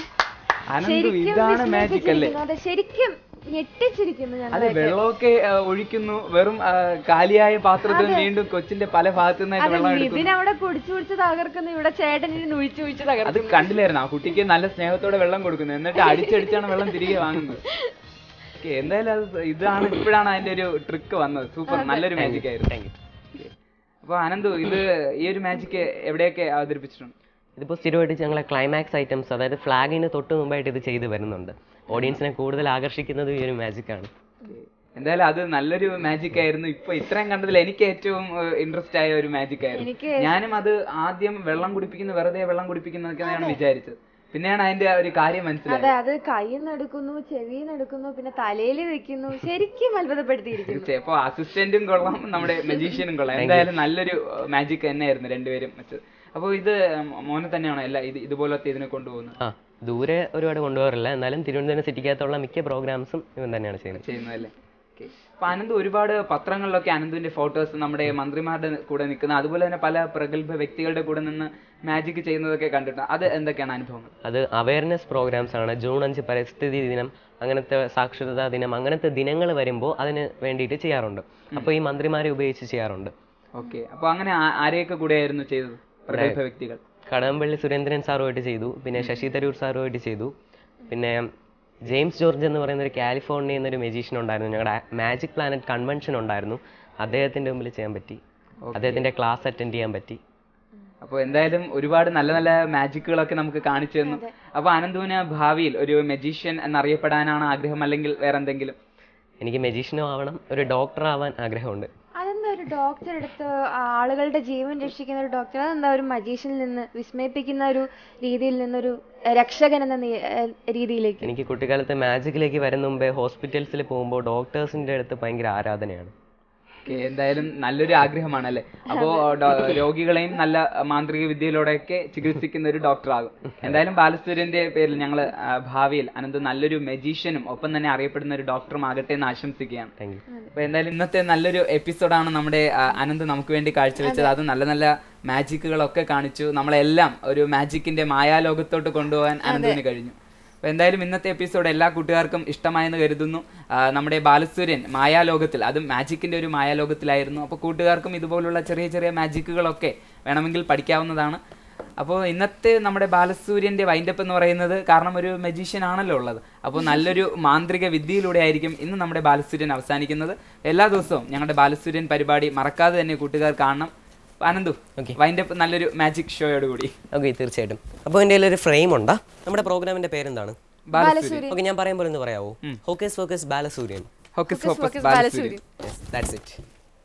അനന്തു ശരിക്കും ഇതാണ് മാജിക് അല്ലേ വിസ്മയിപ്പിച്ചിരിക്കുന്നു. അതെ ശരിക്കും ഞെട്ടിച്ചിരിക്കുന്നു ഞങ്ങൾ അതെ വെള്ളമൊക്കെ ആ, ഒഴിക്കുന്നു വെറും ആ, കാലിയായ പാത്രത്തിൽ വീണ്ടും കൊച്ചിന്റെ പല ഭാഗത്തു നിന്നായിട്ട് വെള്ളം എടുക്കുന്നു നിതിൻ അവിടെ കുടിച്ചു കുടിച്ച് തകർക്കുന്നു ഇവിടെ ചേട്ടൻ ഇനി ഒഴിച്ചു ഒഴിച്ച് അത് തകർക്കുന്നു കണ്ടില്ലായിരുന്നു ആ കുട്ടിക്ക് നല്ല സ്നേഹത്തോടെ വെള്ളം കൊടുക്കുന്നത് എന്നിട്ട് അടിച്ചടിച്ചാണ് വെള്ളം തിരികെ വാങ്ങുന്നത് Okay, എന്തായാലും അത് ഇതാണ് ഇപ്പോഴാണ് അതിന്റെ ഒരു ട്രിക്ക് വന്നത് സൂപ്പർ നല്ലൊരു മാജിക് ആയിരുന്നു Okay. അപ്പൊ അനന്തു ഇത് ഈ ഒരു മാജിക് എവിടെയൊക്കെ അവതരിപ്പിച്ചിട്ടുണ്ട് ഇതിപ്പോൾ സ്ഥിരമായിട്ട് ഞങ്ങളെ ക്ലൈമാക്സ് ഐറ്റംസ് അതായത് ഫ്ലാഗിന് തൊട്ട് മുമ്പായിട്ട് ഇത് ചെയ്തു വരുന്നുണ്ട് ഓഡിയൻസിനെ കൂടുതൽ ആകർഷിക്കുന്നത് ഈ ഒരു മാജിക്കാണ് എന്തായാലും അത് നല്ലൊരു മാജിക് ആയിരുന്നു ഇപ്പൊ ഇത്രയും കണ്ടതിൽ എനിക്ക് ഏറ്റവും ഇൻട്രസ്റ്റ് ആയ ഒരു മാജിക് ആയിരുന്നു എനിക്ക് ഞാനും അത് ആദ്യം വെള്ളം കുടിപ്പിക്കുന്ന വെറുതെ വെള്ളം കുടിപ്പിക്കുന്നതൊക്കെയാണ് വിചാരിച്ചത് പിന്നെയാണ് അതിന്റെ ആ ഒരു കാര്യം മനസ്സിലായത് അതെ അത് കയ്യിൽ നിന്ന് എടുക്കുന്നു ചെവിയിൽ നിന്ന് എടുക്കുന്നു പിന്നെ തലയിൽ വെക്കുന്നു ശരിക്കും അത്ഭുതപ്പെടുത്തിയിരിക്കുന്നു തീർച്ചയായും അപ്പൊ അസിസ്റ്റന്റും കൊള്ളാം നമ്മുടെ മജീഷ്യനും കൊള്ളാം എന്തായാലും നല്ലൊരു മാജിക് തന്നെയായിരുന്നു രണ്ടുപേരും വെച്ചത് അപ്പോൾ ഇത് മോനെ തന്നെയാണോ എല്ലാ ഇത് ഇതുപോലത്തെ ഇതിനെ കൊണ്ടുപോകുന്നത് ആ ദൂരെ ഒരുപാട് കൊണ്ടുപോകാറില്ല എന്നാലും തിരുവനന്തപുരം സിറ്റിക്കകത്തുള്ള മിക്ക പ്രോഗ്രാംസും ഇവൻ തന്നെയാണ് ചെയ്യുന്നത് ചെയ്യുന്നതല്ലേ ഓക്കെ അപ്പൊ അനന്ത് ഒരുപാട് പത്രങ്ങളിലൊക്കെ അനന്തിന്റെ ഫോട്ടോസ് നമ്മുടെ മന്ത്രിമാരുടെ കൂടെ നിൽക്കുന്ന അതുപോലെ തന്നെ പല പ്രഗത്ഭ വ്യക്തികളുടെ കൂടെ നിന്ന് മാജിക് ചെയ്യുന്നതൊക്കെ കണ്ടിട്ടുണ്ട് അത് എന്തൊക്കെയാണ് അനുഭവങ്ങൾ അത് അവയർനെസ് പ്രോഗ്രാംസ് ആണ് ജൂൺ അഞ്ച് പരിസ്ഥിതി ദിനം അങ്ങനത്തെ സാക്ഷരതാ ദിനം അങ്ങനത്തെ ദിനങ്ങൾ വരുമ്പോൾ അതിന് വേണ്ടിയിട്ട് ചെയ്യാറുണ്ട് അപ്പോൾ ഈ മന്ത്രിമാരെ ഉപയോഗിച്ച് ചെയ്യാറുണ്ട് ഓക്കെ അപ്പൊ അങ്ങനെ ആ- ആരെയൊക്കെ കൂടെയായിരുന്നു ചെയ്തത് പ്രഗത്ഭ വ്യക്തികൾ കടകംപള്ളി സുരേന്ദ്രൻ സാറുമായിട്ട് ചെയ്തു പിന്നെ ശശി തരൂർ സാറുമായിട്ട് ചെയ്തു പിന്നെ ജെയിംസ് ജോർജ് എന്ന് പറയുന്ന ഒരു കാലിഫോർണിയ എന്നൊരു മെജീഷ്യൻ ഉണ്ടായിരുന്നു ഞങ്ങളുടെ മാജിക് പ്ലാനറ്റ് കൺവെൻഷൻ ഉണ്ടായിരുന്നു അദ്ദേഹത്തിന്റെ മുമ്പിൽ ചെയ്യാൻ പറ്റി അദ്ദേഹത്തിന്റെ ക്ലാസ് അറ്റൻഡ് ചെയ്യാൻ പറ്റി അപ്പോൾ എന്തായാലും ഒരുപാട് നല്ല നല്ല മാജിക്കുകളൊക്കെ നമുക്ക് കാണിച്ചു തന്നു അപ്പൊ അനന്തുവിന് ഭാവിയിൽ ഒരു മെജീഷ്യൻ എന്നറിയപ്പെടാനാണ് ആഗ്രഹം അല്ലെങ്കിൽ വേറെ എന്തെങ്കിലും എനിക്ക് മെജീഷ്യനും ആവണം ഒരു ഡോക്ടർ ആവാൻ ആഗ്രഹമുണ്ട് അതെന്താ ഒരു ഡോക്ടർ എടുത്ത് ആളുകളുടെ ജീവൻ രക്ഷിക്കുന്ന ഒരു ഡോക്ടർ അതെന്താ ഒരു മജീഷ്യനിൽ നിന്ന് വിസ്മയിപ്പിക്കുന്ന ഒരു രീതിയിൽ നിന്നൊരു രക്ഷകൻ എന്ന നീ- ഏഹ് രീതിയിലേക്ക് എനിക്ക് കുട്ടിക്കാലത്ത് മാജിക്കിലേക്ക് വരുന്ന മുമ്പേ ഹോസ്പിറ്റൽസിൽ പോകുമ്പോൾ ഡോക്ടേഴ്സിന്റെ അടുത്ത് ഭയങ്കര ആരാധനയാണ് ഓക്കെ എന്തായാലും നല്ലൊരു ആഗ്രഹമാണ് അല്ലേ അപ്പോ ഡോ- രോഗികളെയും നല്ല മാന്ത്രിക വിദ്യയിലൂടെയൊക്കെ ചികിത്സിക്കുന്ന ഒരു ഡോക്ടർ ആകും എന്തായാലും ബാലസൂര്യന്റെ പേരിൽ ഞങ്ങൾ ഭാവിയിൽ അനന്ത് നല്ലൊരു മെജീഷ്യനും ഒപ്പം തന്നെ അറിയപ്പെടുന്ന ഒരു ഡോക്ടറും ആകട്ടെ എന്ന് ആശംസിക്കുകയാണ് താങ്ക് യു അപ്പൊ എന്തായാലും ഇന്നത്തെ നല്ലൊരു എപ്പിസോഡാണ് നമ്മുടെ ആ, അനന്ത് നമുക്ക് വേണ്ടി കാഴ്ചവെച്ചത് അത് നല്ല നല്ല മാജിക്കുകളൊക്കെ കാണിച്ചു നമ്മളെല്ലാം ഒരു മാജിക്കിന്റെ മായാലോകത്തോട്ട് കൊണ്ടുപോകാൻ അനന്തിന് കഴിഞ്ഞു അപ്പൊ എന്തായാലും ഇന്നത്തെ എപ്പിസോഡ് എല്ലാ കൂട്ടുകാർക്കും ഇഷ്ടമായെന്ന് കരുതുന്നു ആ, നമ്മുടെ ബാലസൂര്യൻ മായാലോകത്തിൽ അതും മാജിക്കിന്റെ ഒരു മായാലോകത്തിലായിരുന്നു അപ്പോൾ കൂട്ടുകാർക്കും ഇതുപോലുള്ള ചെറിയ ചെറിയ മാജിക്കുകളൊക്കെ വേണമെങ്കിൽ പഠിക്കാവുന്നതാണ് അപ്പോൾ ഇന്നത്തെ നമ്മുടെ ബാലസൂര്യന്റെ വൈൻഡപ്പ് എന്ന് പറയുന്നത് കാരണം ഒരു മജീഷ്യൻ ആണല്ലോ ഉള്ളത് അപ്പോൾ നല്ലൊരു മാന്ത്രിക വിദ്യയിലൂടെ ആയിരിക്കും ഇന്ന് നമ്മുടെ ബാലസൂര്യൻ അവസാനിക്കുന്നത് എല്ലാ ദിവസവും ഞങ്ങളുടെ ബാലസൂര്യൻ പരിപാടി മറക്കാതെ തന്നെ കൂട്ടുകാർ കാണണം അപ്പൊ അനന്തു വൈൻഡപ്പ് നല്ലൊരു മാജിക് ഷോയോട് കൂടി ഓക്കെ തീർച്ചയായിട്ടും അപ്പോൾ എൻ്റെ കയ്യിൽ ഒരു ഫ്രെയിം ഉണ്ട് നമ്മുടെ പ്രോഗ്രാമിന്റെ പേരെന്താണ് ബാലസൂര്യൻ ഓക്കെ ഞാൻ പറയുമ്പോൾ ഒന്ന് പറയാവോ hocus focus Balasuryan hocus focus Balasuryan that's it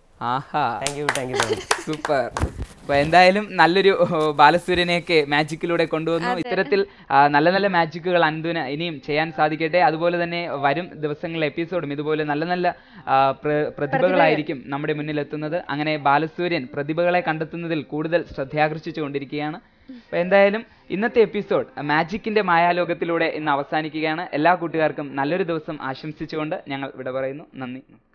ആഹാ thank you thank you super അപ്പൊ എന്തായാലും നല്ലൊരു ഓ, ബാലസൂര്യനെയൊക്കെ മാജിക്കിലൂടെ കൊണ്ടുവന്നു ഇത്തരത്തിൽ ആ, നല്ല നല്ല മാജിക്കുകൾ അനന്തുവിന് ഇനിയും ചെയ്യാൻ സാധിക്കട്ടെ അതുപോലെ തന്നെ വരും ദിവസങ്ങളിലെ എപ്പിസോഡും ഇതുപോലെ നല്ല നല്ല ആ, പ്ര- പ്രതിഭകളായിരിക്കും നമ്മുടെ മുന്നിൽ എത്തുന്നത് അങ്ങനെ ബാലസൂര്യൻ പ്രതിഭകളെ കണ്ടെത്തുന്നതിൽ കൂടുതൽ ശ്രദ്ധയാകർഷിച്ചു കൊണ്ടിരിക്കുകയാണ് അപ്പൊ എന്തായാലും ഇന്നത്തെ എപ്പിസോഡ് മാജിക്കിന്റെ മായാലോകത്തിലൂടെ ഇന്ന് അവസാനിക്കുകയാണ് എല്ലാ കൂട്ടുകാർക്കും നല്ലൊരു ദിവസം ആശംസിച്ചുകൊണ്ട് ഞങ്ങൾ ഇവിടെ പറയുന്നു നന്ദി